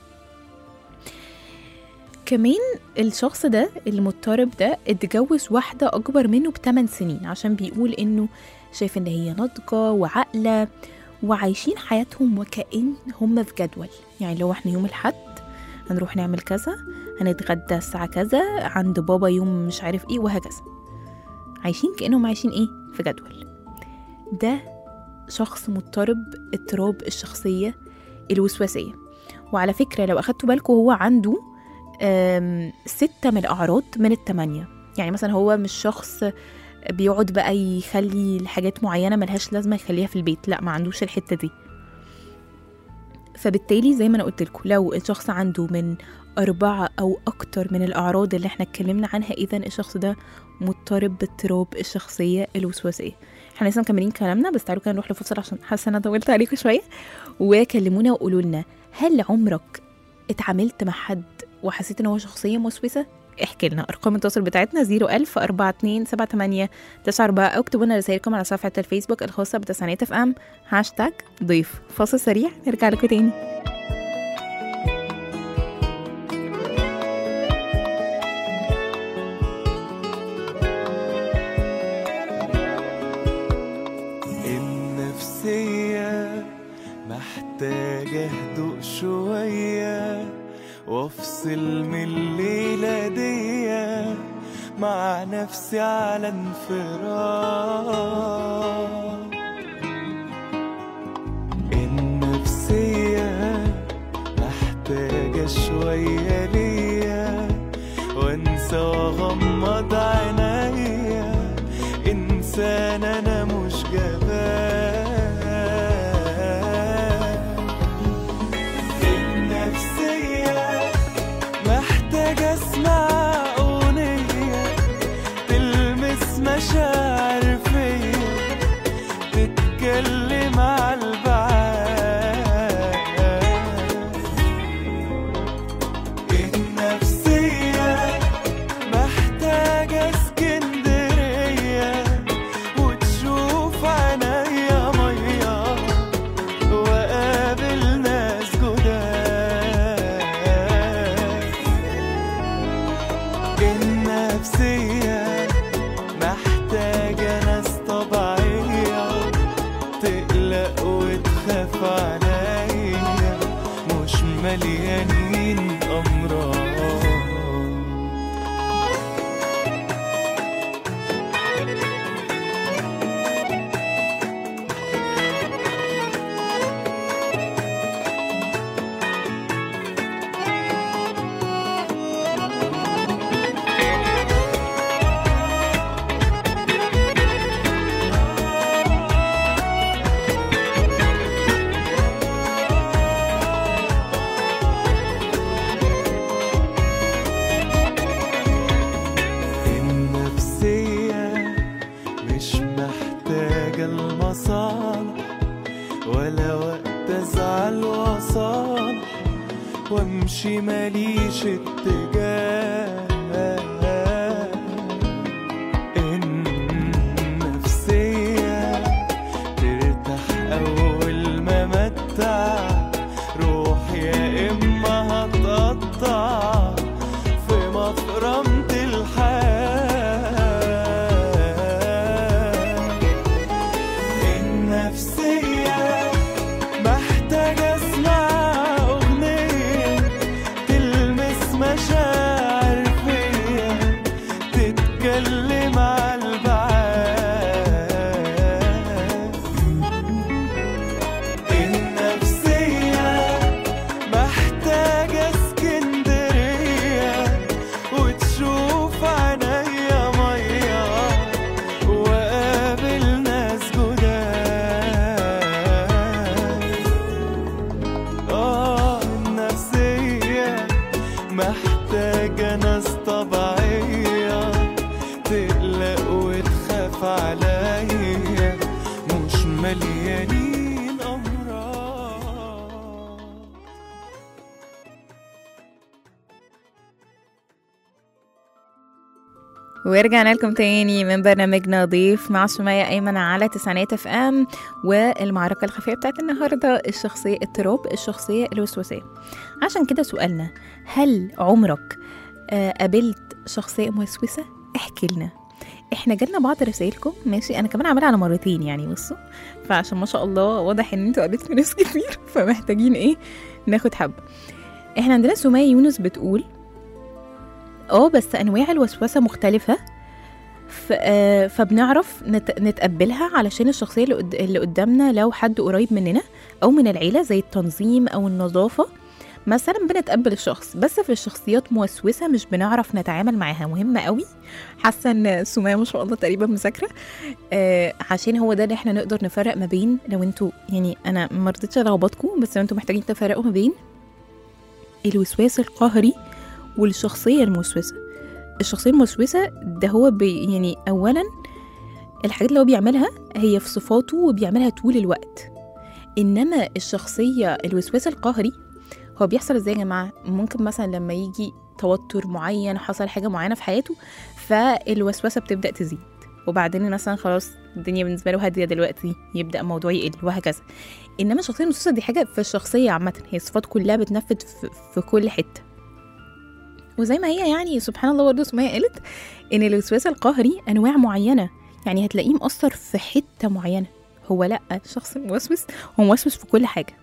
كمان الشخص ده المضطرب ده اتجوز واحدة أكبر منه بثمان سنين عشان بيقول إنه شايف إن هي ناضجة وعاقلة وعايشين حياتهم وكأن هم في جدول يعني لو احنا يوم الحد هنروح نعمل كذا هنتغدى الساعة كذا عند بابا يوم مش عارف ايه وهكذا عايشين كأنهم عايشين ايه في جدول ده شخص مضطرب اضطراب الشخصية الوسواسية وعلى فكرة لو أخدتوا بالكم هو عنده آم، ستة من الأعراض من التمانية يعني مثلا هو مش شخص بيقعد بقى يخلي الحاجات معينة ملهاش لازمة يخليها في البيت لا ما عندوش الحتة دي فبالتالي زي ما أنا قلت لكم لو الشخص عنده من أربعة أو أكتر من الأعراض اللي احنا اتكلمنا عنها إذا الشخص ده مضطرب باضطراب الشخصية الوسواسية احنا لسه مكملين كلامنا بس تعالوا كده نروح لفصل عشان حاسة أنا طولت عليكم شوية وكلمونا وقولوا لنا هل عمرك اتعاملت مع حد وحسيت ان هو شخصية موسوسة احكي لنا ارقام التواصل بتاعتنا 01000 42 78 94 او اكتبوا لنا رسائلكم على صفحة الفيسبوك الخاصة بتسعينات اف ام هاشتاج ضيف فاصل سريع نرجع لكم تاني النفسية محتاجة هدوء شوية وافصل من الليلة دي مع نفسي على انفراد النفسية محتاجة شوية ليا وانسى واغمض عينيا انسان انا مش جبان النفسية محتاجة اسمع اغنية تلمس مشاعر فيا تتكلم على البعاد النفسية ولا وقت ازعل واصالح وامشي ماليش اتجاه النفسية ترتاح أول ما متع روح يا إما هتقطع في مفرمة الحياة النفسية محتاجة اسمع أغنية تلمس مشاعر فيا تتكلم على البعاد النفسية محتاجة اسكندرية وتشوف عينيا مية وقابل ناس جداد اه النفسية محتاجة ناس طبيعية تقلق وتخاف عليا مش مليانين أمراض ورجعنا لكم تاني من برنامجنا ضيف مع سمية أيمن على تسعينات اف ام والمعركة الخفية بتاعت النهاردة الشخصية اضطراب الشخصية الوسواسية عشان كده سؤالنا هل عمرك آه، قابلت شخصية موسوسة؟ احكي لنا احنا جالنا بعض رسائلكم ماشي انا كمان عاملها على مرتين يعني بصوا فعشان ما شاء الله واضح ان انتوا قابلتوا ناس كتير فمحتاجين ايه ناخد حبة احنا عندنا سمية يونس بتقول اه بس انواع الوسوسه مختلفه ف... آه، فبنعرف نت... نتقبلها علشان الشخصيه اللي, قد... اللي قدامنا لو حد قريب مننا او من العيله زي التنظيم او النظافه مثلا بنتقبل الشخص بس في الشخصيات موسوسه مش بنعرف نتعامل معاها مهمه قوي حاسه ان سمية ما شاء الله تقريبا مذاكره آه عشان هو ده اللي احنا نقدر نفرق ما بين لو انتوا يعني انا ما رضيتش الخبطكم بس لو انتوا محتاجين تفرقوا ما بين الوسواس القهري والشخصية الموسوسة الشخصية الموسوسة ده هو بي يعني أولا الحاجات اللي هو بيعملها هي في صفاته وبيعملها طول الوقت إنما الشخصية الوسواس القهري هو بيحصل ازاي يا جماعة ممكن مثلا لما يجي توتر معين حصل حاجة معينة في حياته فالوسوسة بتبدأ تزيد وبعدين مثلا خلاص الدنيا بالنسبة له هادية دلوقتي يبدأ الموضوع يقل وهكذا إنما الشخصية الموسوسة دي حاجة في الشخصية عامة هي الصفات كلها بتنفذ في, في كل حتة وزي ما هي يعني سبحان الله برضه سمية قالت ان الوسواس القهري انواع معينه يعني هتلاقيه مأثر في حته معينه هو لا الشخص الموسوس هو موسوس في كل حاجه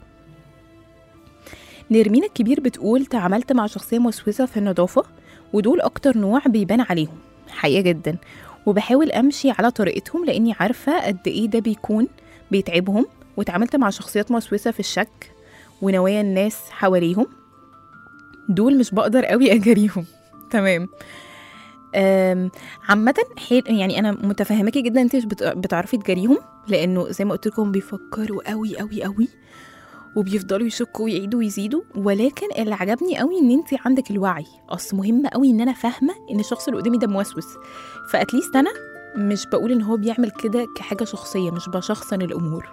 نرمين الكبير بتقول تعاملت مع شخصيه موسوسه في النظافه ودول اكتر نوع بيبان عليهم حقيقه جدا وبحاول امشي على طريقتهم لاني عارفه قد ايه ده بيكون بيتعبهم وتعاملت مع شخصيات موسوسه في الشك ونوايا الناس حواليهم دول مش بقدر قوي اجاريهم تمام أم، عامة حيل يعني أنا متفهماكي جدا أنت مش بت- بتعرفي تجاريهم لأنه زي ما قلت لكم بيفكروا قوي قوي قوي وبيفضلوا يشكوا ويعيدوا ويزيدوا ولكن اللي عجبني قوي ان انت عندك الوعي اصل مهم قوي ان انا فاهمه ان الشخص اللي قدامي ده موسوس فاتليست انا مش بقول ان هو بيعمل كده كحاجه شخصيه مش بشخصن الامور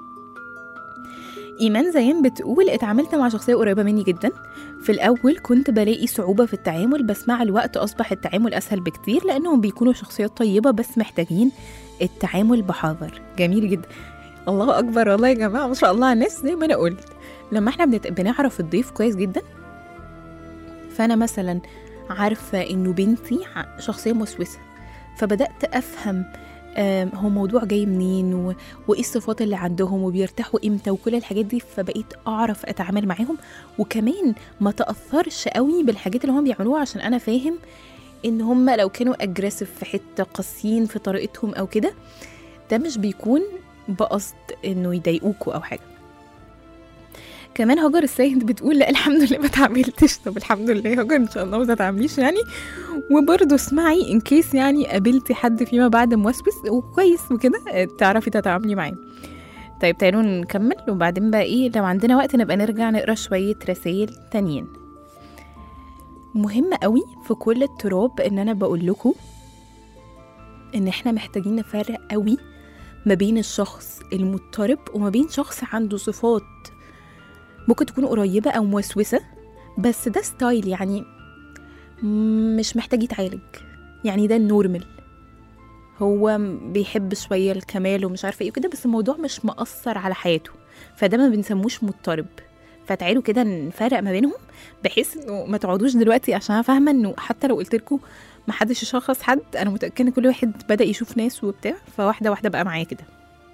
ايمان زيان بتقول اتعاملت مع شخصيه قريبه مني جدا في الأول كنت بلاقي صعوبة في التعامل بس مع الوقت أصبح التعامل أسهل بكتير لأنهم بيكونوا شخصيات طيبة بس محتاجين التعامل بحذر جميل جدا الله أكبر والله يا جماعة ما شاء الله على الناس زي ما أنا قلت لما احنا بنت... بنعرف الضيف كويس جدا فأنا مثلا عارفة إنه بنتي ع- شخصية موسوسة فبدأت أفهم آم، هو موضوع جاي منين و... وايه الصفات اللي عندهم وبيرتاحوا امتى وكل الحاجات دي فبقيت اعرف اتعامل معاهم وكمان ما تاثرش قوي بالحاجات اللي هم بيعملوها عشان انا فاهم ان هم لو كانوا اجريسيف في حته قاسيين في طريقتهم او كده ده مش بيكون بقصد انه يضايقوكوا او حاجه كمان هاجر السيد بتقول لا الحمد لله ما اتعاملتش طب الحمد لله هاجر ان شاء الله ما تتعامليش يعني وبرضه اسمعي ان كيس يعني قابلتي حد فيما بعد موسوس وكويس وكده آه، تعرفي تتعاملي معاه طيب تعالوا نكمل وبعدين بقى ايه لو عندنا وقت نبقى نرجع نقرا شوية رسائل تانيين مهم قوي في كل اضطراب ان انا بقول لكم ان احنا محتاجين نفرق قوي ما بين الشخص المضطرب وما بين شخص عنده صفات ممكن تكون قريبة أو موسوسة بس ده ستايل يعني مش محتاج يتعالج يعني ده النورمال هو بيحب شوية الكمال ومش عارفة ايه وكده بس الموضوع مش مأثر على حياته فده ما بنسموش مضطرب فتعالوا كده نفرق ما بينهم بحيث انه ما تقعدوش دلوقتي عشان انا فاهمه انه حتى لو قلت لكم ما حدش يشخص حد انا متاكده ان كل واحد بدا يشوف ناس وبتاع فواحده واحده بقى معايا كده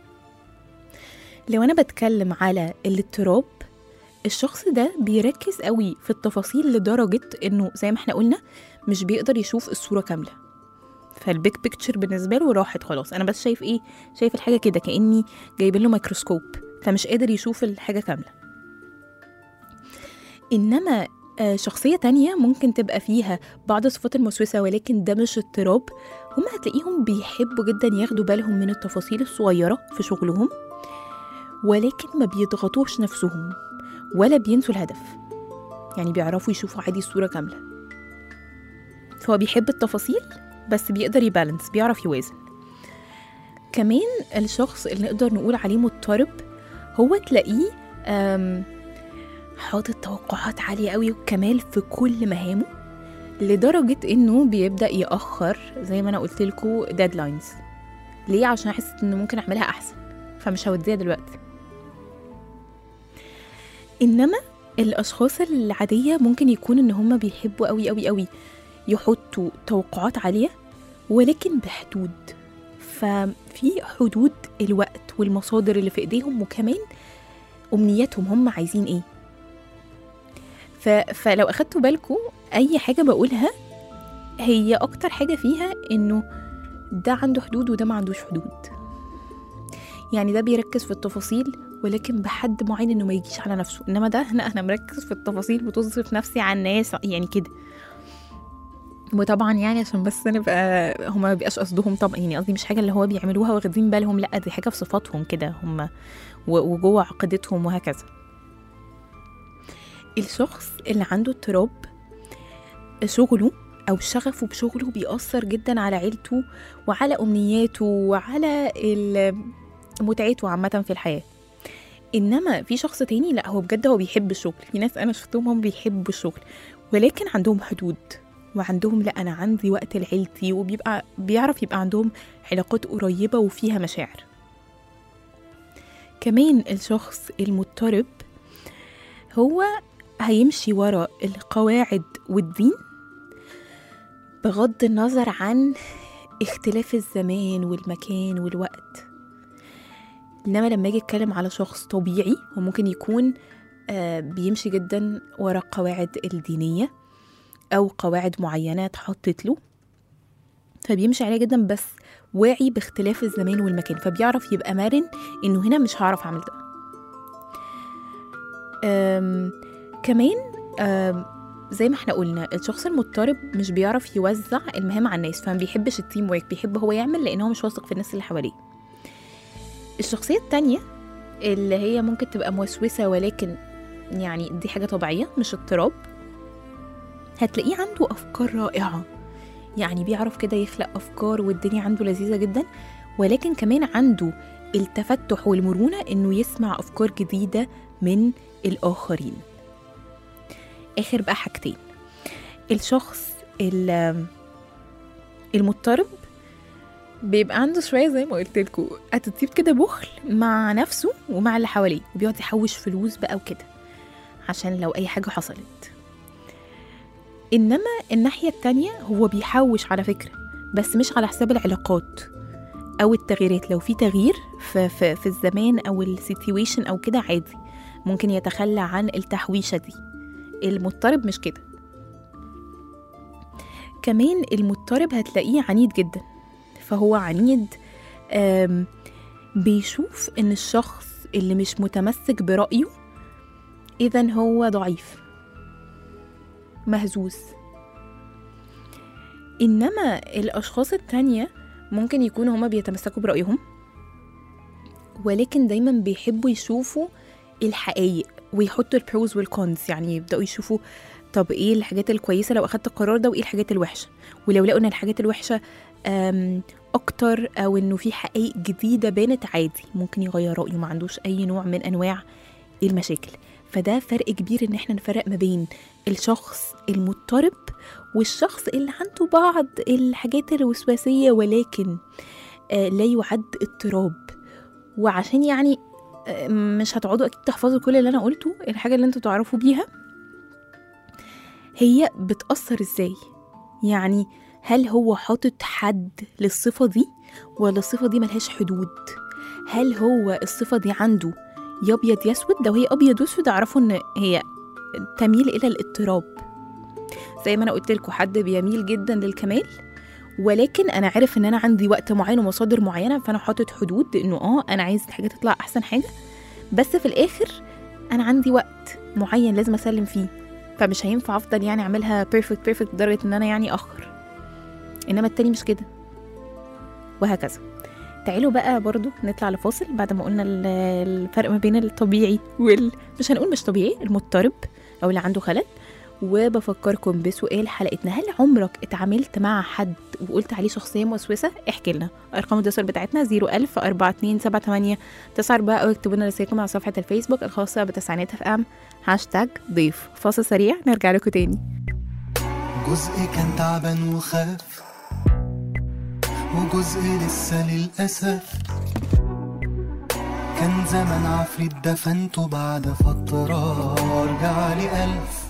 لو انا بتكلم على الاضطراب الشخص ده بيركز قوي في التفاصيل لدرجه انه زي ما احنا قلنا مش بيقدر يشوف الصوره كامله فالبيك بيكتشر بالنسبه له راحت خلاص انا بس شايف ايه شايف الحاجه كده كاني جايبين له ميكروسكوب فمش قادر يشوف الحاجه كامله انما آه، شخصية تانية ممكن تبقى فيها بعض الصفات الموسوسة ولكن ده مش اضطراب هم هتلاقيهم بيحبوا جدا ياخدوا بالهم من التفاصيل الصغيرة في شغلهم ولكن ما بيضغطوش نفسهم ولا بينسوا الهدف يعني بيعرفوا يشوفوا عادي الصورة كاملة فهو بيحب التفاصيل بس بيقدر يبالانس بيعرف يوازن كمان الشخص اللي نقدر نقول عليه مضطرب هو تلاقيه أم، حاطط توقعات عالية قوي وكمال في كل مهامه لدرجة انه بيبدأ يأخر زي ما انا قلت لكم ديدلاينز ليه عشان احس انه ممكن اعملها احسن فمش هوديها دلوقتي انما الاشخاص العادية ممكن يكون ان هم بيحبوا قوي قوي قوي يحطوا توقعات عالية ولكن بحدود ففي حدود الوقت والمصادر اللي في ايديهم وكمان امنياتهم هم عايزين ايه ف... فلو اخدتوا بالكم اي حاجه بقولها هي اكتر حاجه فيها انه ده عنده حدود وده ما عندوش حدود يعني ده بيركز في التفاصيل ولكن بحد معين انه ما يجيش على نفسه انما ده هنا انا مركز في التفاصيل بتصرف نفسي على الناس يعني كده وطبعا يعني عشان بس نبقى هما ما بيبقاش قصدهم طبعا يعني قصدي مش حاجه اللي هو بيعملوها واخدين بالهم لا دي حاجه في صفاتهم كده هما و- وجوه عقيدتهم وهكذا الشخص اللي عنده اضطراب شغله أو شغفه بشغله بيأثر جدا على عيلته وعلى أمنياته وعلى ال- متعته عامة في الحياة إنما في شخص تاني لا هو بجد هو بيحب الشغل في ناس أنا شفتهم هم بيحبوا الشغل ولكن عندهم حدود وعندهم لا أنا عندي وقت لعيلتي وبيبقى بيعرف يبقى عندهم علاقات قريبة وفيها مشاعر كمان الشخص المضطرب هو هيمشي ورا القواعد والدين بغض النظر عن اختلاف الزمان والمكان والوقت انما لما اجي اتكلم على شخص طبيعي هو ممكن يكون آه، بيمشي جدا ورا القواعد الدينية أو قواعد معينة اتحطت له فبيمشي عليها جدا بس واعي باختلاف الزمان والمكان فبيعرف يبقى مرن انه هنا مش هعرف اعمل ده أم كمان أم زي ما احنا قلنا الشخص المضطرب مش بيعرف يوزع المهام على الناس فما بيحبش التيم ورك بيحب هو يعمل لان هو مش واثق في الناس اللي حواليه الشخصية التانية اللي هي ممكن تبقى موسوسة ولكن يعني دي حاجة طبيعية مش اضطراب هتلاقيه عنده أفكار رائعة يعني بيعرف كده يخلق أفكار والدنيا عنده لذيذة جدا ولكن كمان عنده التفتح والمرونة إنه يسمع أفكار جديدة من الآخرين آخر بقى حاجتين الشخص ال- المضطرب بيبقى عنده شويه زي ما قلت لكم اتيتيود كده بخل مع نفسه ومع اللي حواليه وبيقعد يحوش فلوس بقى وكده عشان لو اي حاجه حصلت انما الناحيه التانية هو بيحوش على فكره بس مش على حساب العلاقات او التغييرات لو في تغيير في, في, في الزمان او السيتويشن او كده عادي ممكن يتخلى عن التحويشه دي المضطرب مش كده كمان المضطرب هتلاقيه عنيد جدا فهو عنيد آم، بيشوف ان الشخص اللي مش متمسك برأيه اذا هو ضعيف مهزوز انما الاشخاص التانية ممكن يكونوا هما بيتمسكوا برأيهم ولكن دايما بيحبوا يشوفوا الحقائق ويحطوا البروز والكونز يعني يبدأوا يشوفوا طب ايه الحاجات الكويسة لو اخدت القرار ده وايه الحاجات الوحشة ولو لقوا ان الحاجات الوحشة أم، اكتر او انه في حقائق جديده بانت عادي ممكن يغير رايه ما عندوش اي نوع من انواع المشاكل فده فرق كبير ان احنا نفرق ما بين الشخص المضطرب والشخص اللي عنده بعض الحاجات الوسواسيه ولكن آه، لا يعد اضطراب وعشان يعني آه، مش هتقعدوا اكيد تحفظوا كل اللي انا قلته الحاجه اللي انتوا تعرفوا بيها هي بتأثر ازاي يعني هل هو حاطط حد للصفة دي ولا الصفة دي ملهاش حدود هل هو الصفة دي عنده يا أبيض يا أسود لو هي أبيض وأسود اعرفوا إن هي تميل إلى الاضطراب زي ما أنا قلت لكم حد بيميل جدا للكمال ولكن أنا عارف إن أنا عندي وقت معين ومصادر معينة فأنا حاطط حدود إنه آه أنا عايز الحاجة تطلع أحسن حاجة بس في الآخر أنا عندي وقت معين لازم أسلم فيه فمش هينفع أفضل يعني أعملها بيرفكت بيرفكت لدرجة إن أنا يعني أخر انما التاني مش كده وهكذا تعالوا بقى برضو نطلع لفاصل بعد ما قلنا ال- الفرق ما بين الطبيعي وال مش هنقول مش طبيعي المضطرب او اللي عنده خلل وبفكركم بسؤال حلقتنا هل عمرك اتعاملت مع حد وقلت عليه شخصية موسوسة احكي لنا ارقام التواصل بتاعتنا 01000 4278 94 او اكتبوا لنا رسائلكم على صفحة الفيسبوك الخاصة بتسعينات اف ام هاشتاج ضيف فاصل سريع نرجع لكم تاني جزء كان تعبان وخاف وجزء لسه للأسف كان زمان عفريت دفنته بعد فترة رجع لي ألف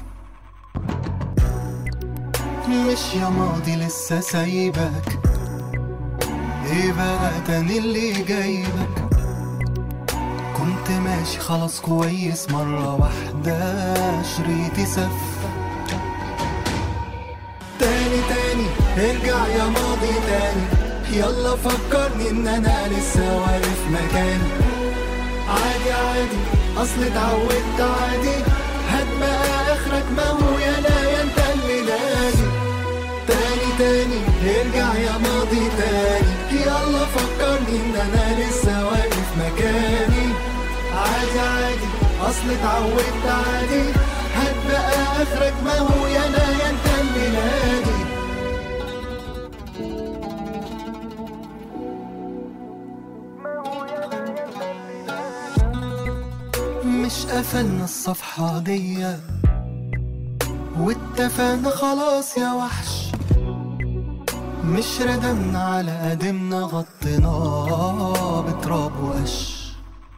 مش يا ماضي لسه سايبك ايه بقى تاني اللي جايبك كنت ماشي خلاص كويس مرة واحدة شريطي سف تاني تاني ارجع يا ماضي تاني يلا فكرني ان انا لسه واقف مكاني عادي عادي اصل اتعودت عادي هات بقى اخرك ما هو يا لا يا انت اللي نادي تاني تاني ارجع يا ماضي تاني يلا فكرني ان انا لسه واقف مكاني عادي عادي اصل اتعودت عادي هات بقى اخرك ما هو يا لا يا انت اللي نادي مش قفلنا الصفحة دي واتفقنا خلاص يا وحش مش ردمنا على قدمنا غطيناه بتراب وقش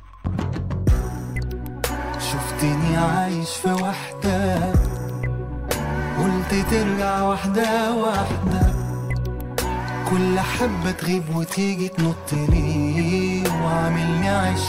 شفتني عايش في وحدة قلت ترجع واحدة واحدة كل حبة تغيب وتيجي تنط لي وعاملني عش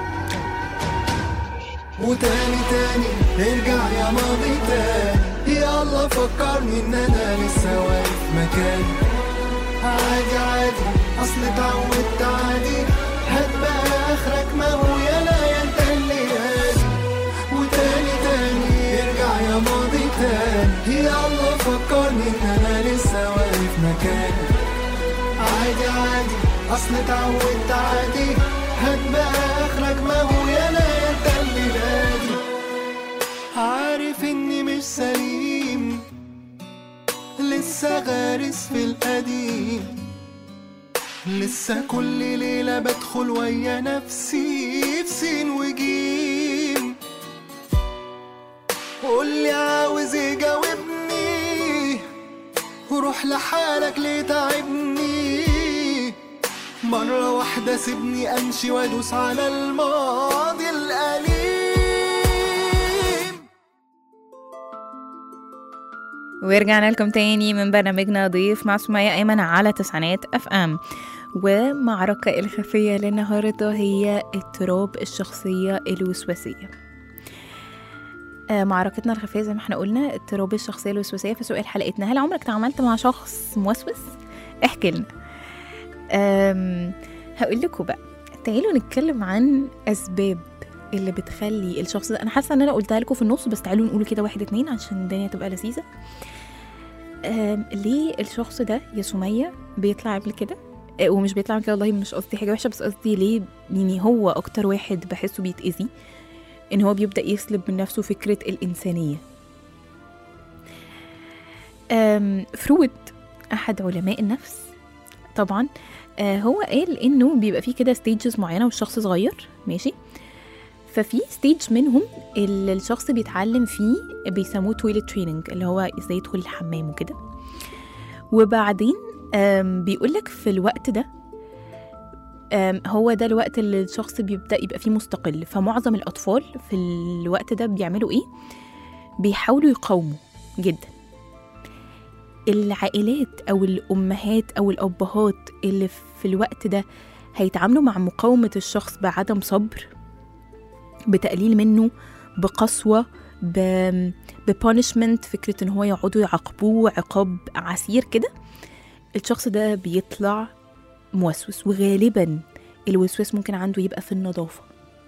وتاني تاني ارجع يا ماضي تاني يلا فكرني ان انا لسه واقف مكاني عادي عادي اصل اتعودت عادي هات بقى اخرك ما هو يا لا يا انت اللي هادي وتاني تاني ارجع يا ماضي تاني يلا فكرني ان انا لسه واقف مكاني عادي عادي اصل اتعودت عادي هات بقى اخرك ما هو يا لا يا انت اللي نادي عارف اني مش سليم لسه غارس في القديم لسه كل ليلة بدخل ويا نفسي في سين وجيم قولي عاوز ايه جاوبني وروح لحالك ليه تعبني مرة واحدة سيبني أمشي وأدوس على الماضي الأليم ورجعنا لكم تاني من برنامجنا ضيف مع سمية أيمن على تسعينات أف أم ومعركة الخفية للنهاردة هي اضطراب الشخصية الوسواسية آه، معركتنا الخفية زي ما احنا قلنا اضطراب الشخصية الوسواسية في سؤال حلقتنا هل عمرك تعاملت مع شخص موسوس؟ احكي لنا أم، هقول لكم بقى تعالوا نتكلم عن أسباب اللي بتخلي الشخص ده انا حاسه ان انا قلتها لكم في النص بس تعالوا نقول كده واحد اتنين عشان الدنيا تبقى لذيذه أم، ليه الشخص ده يا سميه بيطلع قبل كده أه، ومش بيطلع قبل كده والله مش قصدي حاجه وحشه بس قصدي ليه يعني هو اكتر واحد بحسه بيتاذي ان هو بيبدا يسلب من نفسه فكره الانسانيه أم، فرويد احد علماء النفس طبعا آه هو قال انه بيبقى فيه كده ستيجز معينه والشخص صغير ماشي ففي ستيج منهم اللي الشخص بيتعلم فيه بيسموه تويلت تريننج اللي هو ازاي يدخل الحمام وكده وبعدين بيقول لك في الوقت ده آم، هو ده الوقت اللي الشخص بيبدا يبقى فيه مستقل فمعظم الاطفال في الوقت ده بيعملوا ايه بيحاولوا يقاوموا جدا العائلات او الامهات او الابهات اللي في الوقت ده هيتعاملوا مع مقاومه الشخص بعدم صبر بتقليل منه بقسوه ب ببانشمنت فكره ان هو يقعدوا يعاقبوه عقاب عسير كده الشخص ده بيطلع موسوس وغالبا الوسواس ممكن عنده يبقى في النظافه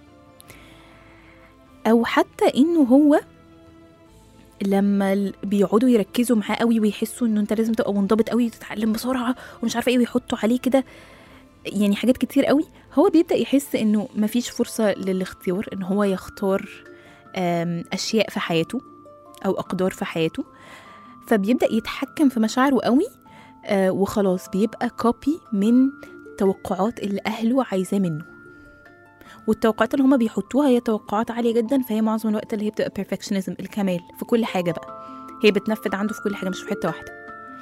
او حتى انه هو لما ال- بيقعدوا يركزوا معاه قوي ويحسوا انه انت لازم تبقى منضبط قوي وتتعلم بسرعه ومش عارفه ايه ويحطوا عليه كده يعني حاجات كتير قوي هو بيبدا يحس انه مفيش فرصه للاختيار ان هو يختار آم، اشياء في حياته او اقدار في حياته فبيبدا يتحكم في مشاعره قوي آه، وخلاص بيبقى كوبي من توقعات اللي اهله عايزاه منه والتوقعات اللي هما بيحطوها هي توقعات عاليه جدا فهي معظم الوقت اللي هي بتبقى perfectionism الكمال في كل حاجه بقى هي بتنفذ عنده في كل حاجه مش في حته واحده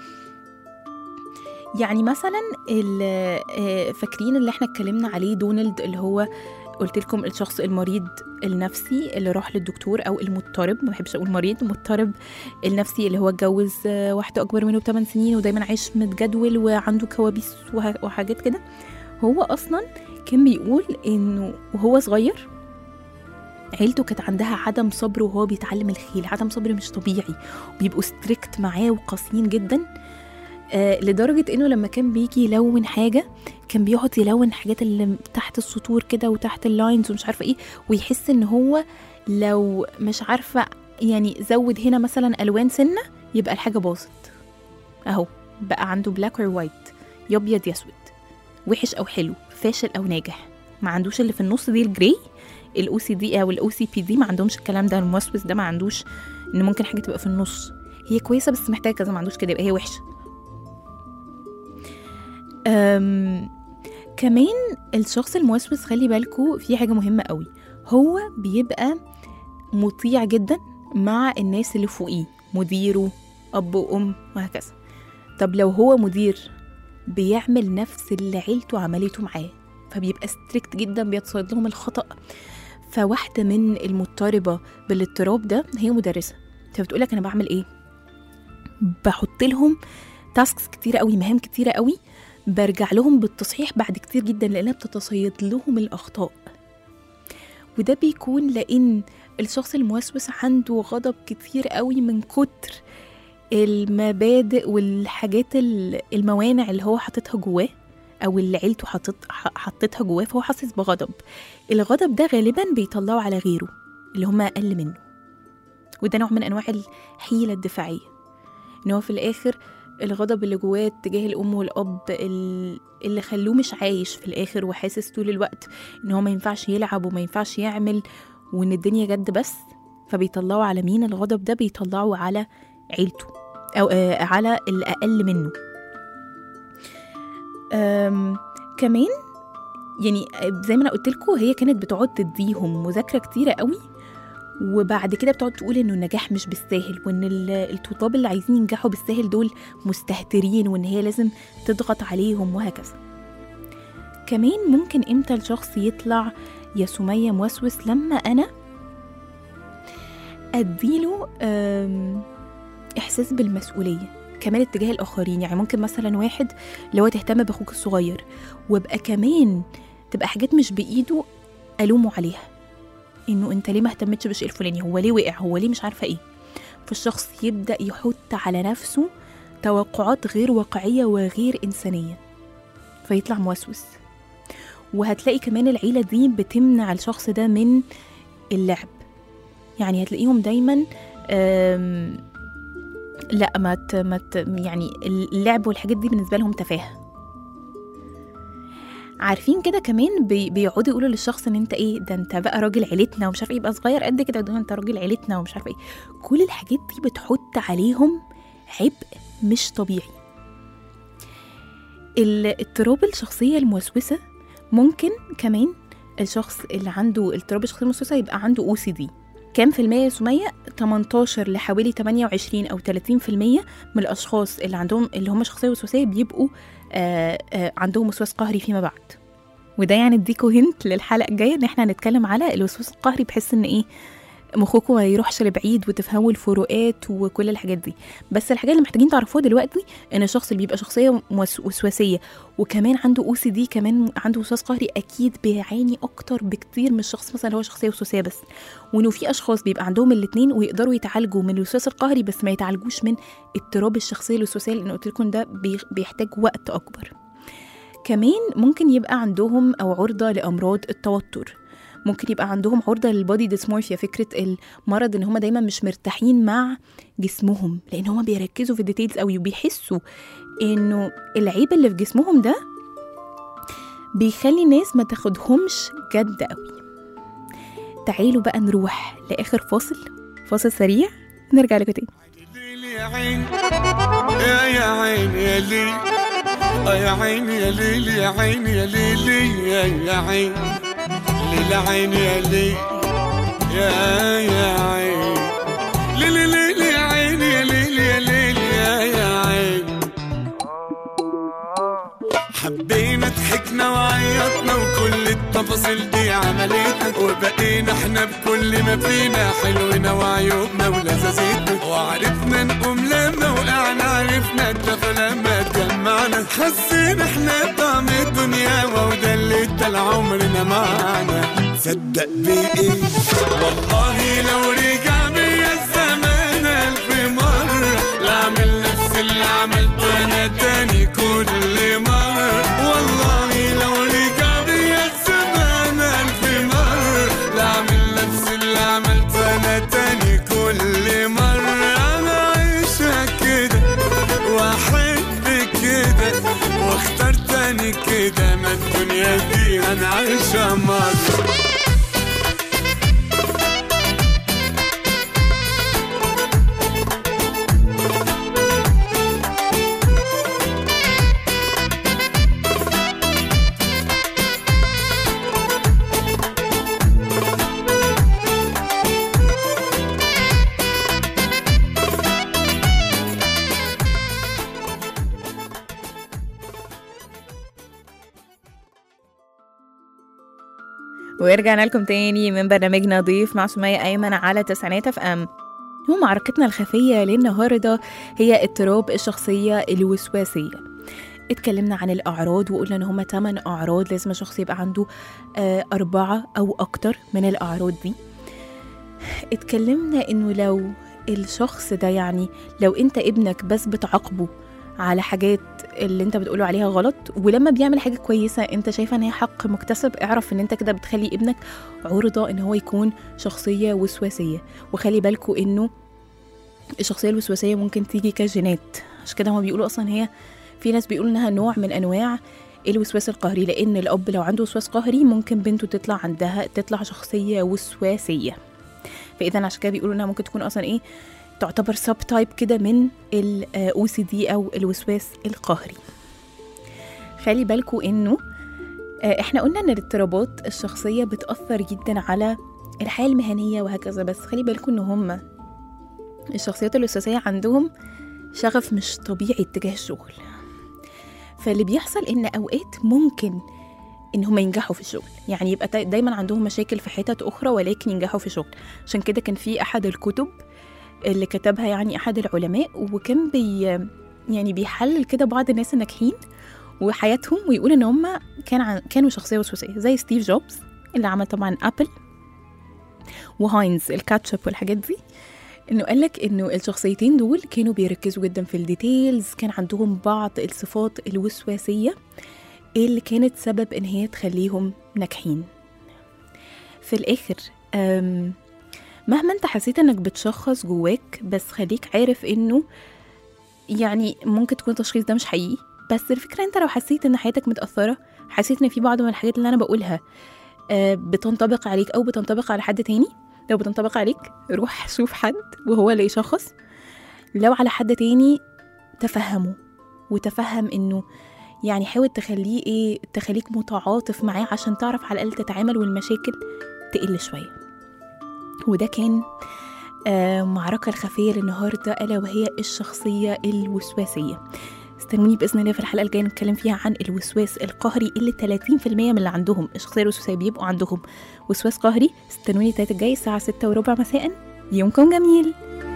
يعني مثلا ال- آه، فاكرين اللي احنا اتكلمنا عليه دونالد اللي هو قلت لكم الشخص المريض النفسي اللي راح للدكتور او المضطرب ما بحبش اقول مريض مضطرب النفسي اللي هو اتجوز آه، واحده اكبر منه بثمان سنين ودايما عايش متجدول وعنده كوابيس وه- وحاجات كده هو اصلا كان بيقول انه وهو صغير عيلته كانت عندها عدم صبر وهو بيتعلم الخيل عدم صبر مش طبيعي وبيبقوا ستريكت معاه وقاسيين جدا آه لدرجة انه لما كان بيجي يلون حاجة كان بيقعد يلون حاجات اللي تحت السطور كده وتحت اللاينز ومش عارفة ايه ويحس ان هو لو مش عارفة يعني زود هنا مثلا الوان سنة يبقى الحاجة باظت اهو بقى عنده بلاك اور وايت يا ابيض يا اسود وحش او حلو فاشل او ناجح ما عندوش اللي في النص دي الجراي الاو سي دي او الاو سي بي دي ما عندهمش الكلام ده الموسوس ده ما عندوش ان ممكن حاجه تبقى في النص هي كويسه بس محتاجه كذا ما عندوش كده يبقى هي وحشه أم كمان الشخص الموسوس خلي بالكو في حاجه مهمه قوي هو بيبقى مطيع جدا مع الناس اللي فوقيه مديره اب وام وهكذا طب لو هو مدير بيعمل نفس اللي عيلته عملته معاه فبيبقى ستريكت جدا بيتصيد لهم الخطأ فواحدة من المضطربة بالاضطراب ده هي مدرسة فبتقولك أنا بعمل إيه بحط لهم تاسكس كتيرة قوي مهام كتيرة قوي برجع لهم بالتصحيح بعد كتير جدا لأنها بتتصيد لهم الأخطاء وده بيكون لأن الشخص الموسوس عنده غضب كتير قوي من كتر المبادئ والحاجات ال- الموانع اللي هو حاططها جواه او اللي عيلته حطت ح- حطتها جواه فهو حاسس بغضب الغضب ده غالبا بيطلعه على غيره اللي هم اقل منه وده نوع من انواع الحيله الدفاعيه ان هو في الاخر الغضب اللي جواه تجاه الام والاب ال- اللي خلوه مش عايش في الاخر وحاسس طول الوقت ان هو ما ينفعش يلعب وما ينفعش يعمل وان الدنيا جد بس فبيطلعوا على مين الغضب ده بيطلعوا على عيلته او آه على الاقل منه أم كمان يعني زي ما انا قلت لكم هي كانت بتقعد تديهم مذاكره كتيره قوي وبعد كده بتقعد تقول انه النجاح مش بالساهل وان ال- الطلاب اللي عايزين ينجحوا بالساهل دول مستهترين وان هي لازم تضغط عليهم وهكذا كمان ممكن امتى الشخص يطلع يا سمية موسوس لما انا اديله أم، احساس بالمسؤوليه كمان اتجاه الاخرين يعني ممكن مثلا واحد اللي هو تهتم باخوك الصغير وابقى كمان تبقى حاجات مش بايده الومه عليها انه انت ليه ما اهتمتش بالشيء الفلاني هو ليه وقع هو ليه مش عارفه ايه فالشخص يبدا يحط على نفسه توقعات غير واقعيه وغير انسانيه فيطلع موسوس وهتلاقي كمان العيله دي بتمنع الشخص ده من اللعب يعني هتلاقيهم دايما أم لا ما ت... ما ت... يعني اللعب والحاجات دي بالنسبه لهم تفاهه عارفين كده كمان بي... بيقعدوا يقولوا للشخص ان انت ايه ده انت بقى راجل عيلتنا ومش عارف ايه يبقى صغير قد كده ده انت راجل عيلتنا ومش عارف ايه كل الحاجات دي بتحط عليهم عبء مش طبيعي ال- اضطراب الشخصية الموسوسة ممكن كمان الشخص اللي عنده اضطراب الشخصية الموسوسة يبقى عنده او سي دي كام في المية يا سمية؟ 18 لحوالي 28 أو 30 في المية من الأشخاص اللي عندهم اللي هم شخصية وسواسية بيبقوا آه آه عندهم وسواس قهري فيما بعد وده يعني اديكوا هنت للحلقة الجاية ان احنا هنتكلم على الوسواس القهري بحيث ان ايه مخكم ما يروحش لبعيد وتفهموا الفروقات وكل الحاجات دي بس الحاجات اللي محتاجين تعرفوها دلوقتي ان الشخص اللي بيبقى شخصيه موس- وسواسيه وكمان عنده او سي دي كمان عنده وسواس قهري اكيد بيعاني اكتر بكتير من الشخص مثلا اللي هو شخصيه وسواسيه بس وانه في اشخاص بيبقى عندهم الاثنين ويقدروا يتعالجوا من الوسواس القهري بس ما يتعالجوش من اضطراب الشخصيه الوسواسيه لان قلت لكم ده بي- بيحتاج وقت اكبر كمان ممكن يبقى عندهم او عرضه لامراض التوتر ممكن يبقى عندهم عرضه للبودي ديسمورفيا فكره المرض ان هم دايما مش مرتاحين مع جسمهم لان هم بيركزوا في الديتيلز قوي وبيحسوا انه العيب اللي في جسمهم ده بيخلي الناس ما تاخدهمش جد قوي تعالوا بقى نروح لاخر فاصل فاصل سريع نرجع لكم تاني يا عين يا يا عين يا لي آه يا عين يا ليل يا عين يا ليلي يا يا عين ليل عين يا لي يا يا عين ليلي ليلي يا عين يا ليل يا ليل يا يا عين حبينا ضحكنا وعيطنا وكل التفاصيل دي عملتنا وبقينا احنا بكل ما فينا حلونا وعيوبنا ولذاذتنا وعرفنا نقوم لما وقعنا عرفنا الدفى لما اتجمعنا حسينا احنا طعم الدنيا وده اللي ادى عمرنا معانا صدق بإيه والله لو رجع بيا الزمان ألف مرة لأعمل نفس اللي عملته أنا تاني كل مرة والله لو رجع بيا الزمان ألف مرة لأعمل نفس اللي عملته أنا تاني كل مرة أنا عايشة كده وأحب كده واختار تاني كده ما الدنيا دي أنا عايشة مرة ورجعنا لكم تاني من برنامجنا ضيف مع سمية أيمن على تسعينات اف ام ومعركتنا الخفية للنهاردة هي اضطراب الشخصية الوسواسية اتكلمنا عن الأعراض وقلنا إن هما 8 أعراض لازم الشخص يبقى عنده آه، أربعة أو أكتر من الأعراض دي اتكلمنا إنه لو الشخص ده يعني لو أنت ابنك بس بتعاقبه على حاجات اللي انت بتقوله عليها غلط ولما بيعمل حاجة كويسة انت شايفة ان هي حق مكتسب اعرف ان انت كده بتخلي ابنك عرضة ان هو يكون شخصية وسواسية وخلي بالكوا انه الشخصية الوسواسية ممكن تيجي كجينات عشان كده هما بيقولوا اصلا هي في ناس بيقولوا انها نوع من انواع الوسواس القهري لان الاب لو عنده وسواس قهري ممكن بنته تطلع عندها تطلع شخصية وسواسية فاذا عشان كده بيقولوا انها ممكن تكون اصلا ايه تعتبر سب تايب كده من الاو سي دي او الوسواس القهري خلي بالكوا انه آه، احنا قلنا ان الاضطرابات الشخصيه بتاثر جدا على الحياه المهنيه وهكذا بس خلي بالكوا ان هم الشخصيات الوسواسيه عندهم شغف مش طبيعي اتجاه الشغل فاللي بيحصل ان اوقات ممكن ان هم ينجحوا في الشغل يعني يبقى دا- دايما عندهم مشاكل في حتت اخرى ولكن ينجحوا في الشغل عشان كده كان في احد الكتب اللي كتبها يعني احد العلماء وكان بي يعني بيحلل كده بعض الناس الناجحين وحياتهم ويقول ان هم كان عن كانوا شخصيه وسواسيه زي ستيف جوبز اللي عمل طبعا ابل وهاينز الكاتشب والحاجات دي انه قالك انه الشخصيتين دول كانوا بيركزوا جدا في الديتيلز كان عندهم بعض الصفات الوسواسيه اللي كانت سبب ان هي تخليهم ناجحين في الاخر أم مهما انت حسيت انك بتشخص جواك بس خليك عارف انه يعني ممكن تكون التشخيص ده مش حقيقي بس الفكرة انت لو حسيت ان حياتك متأثرة حسيت ان في بعض من الحاجات اللي انا بقولها آه، بتنطبق عليك او بتنطبق على حد تاني لو بتنطبق عليك روح شوف حد وهو اللي يشخص لو على حد تاني تفهمه وتفهم انه يعني حاول تخليه ايه تخليك متعاطف معاه عشان تعرف على الاقل تتعامل والمشاكل تقل شويه وده كان آه معركة الخفية للنهاردة ألا وهي الشخصية الوسواسية استنوني بإذن الله في الحلقة الجاية نتكلم فيها عن الوسواس القهري اللي 30% من اللي عندهم الشخصية الوسواسية بيبقوا عندهم وسواس قهري استنوني التلاتة الجاي الساعة 6 وربع مساء يومكم جميل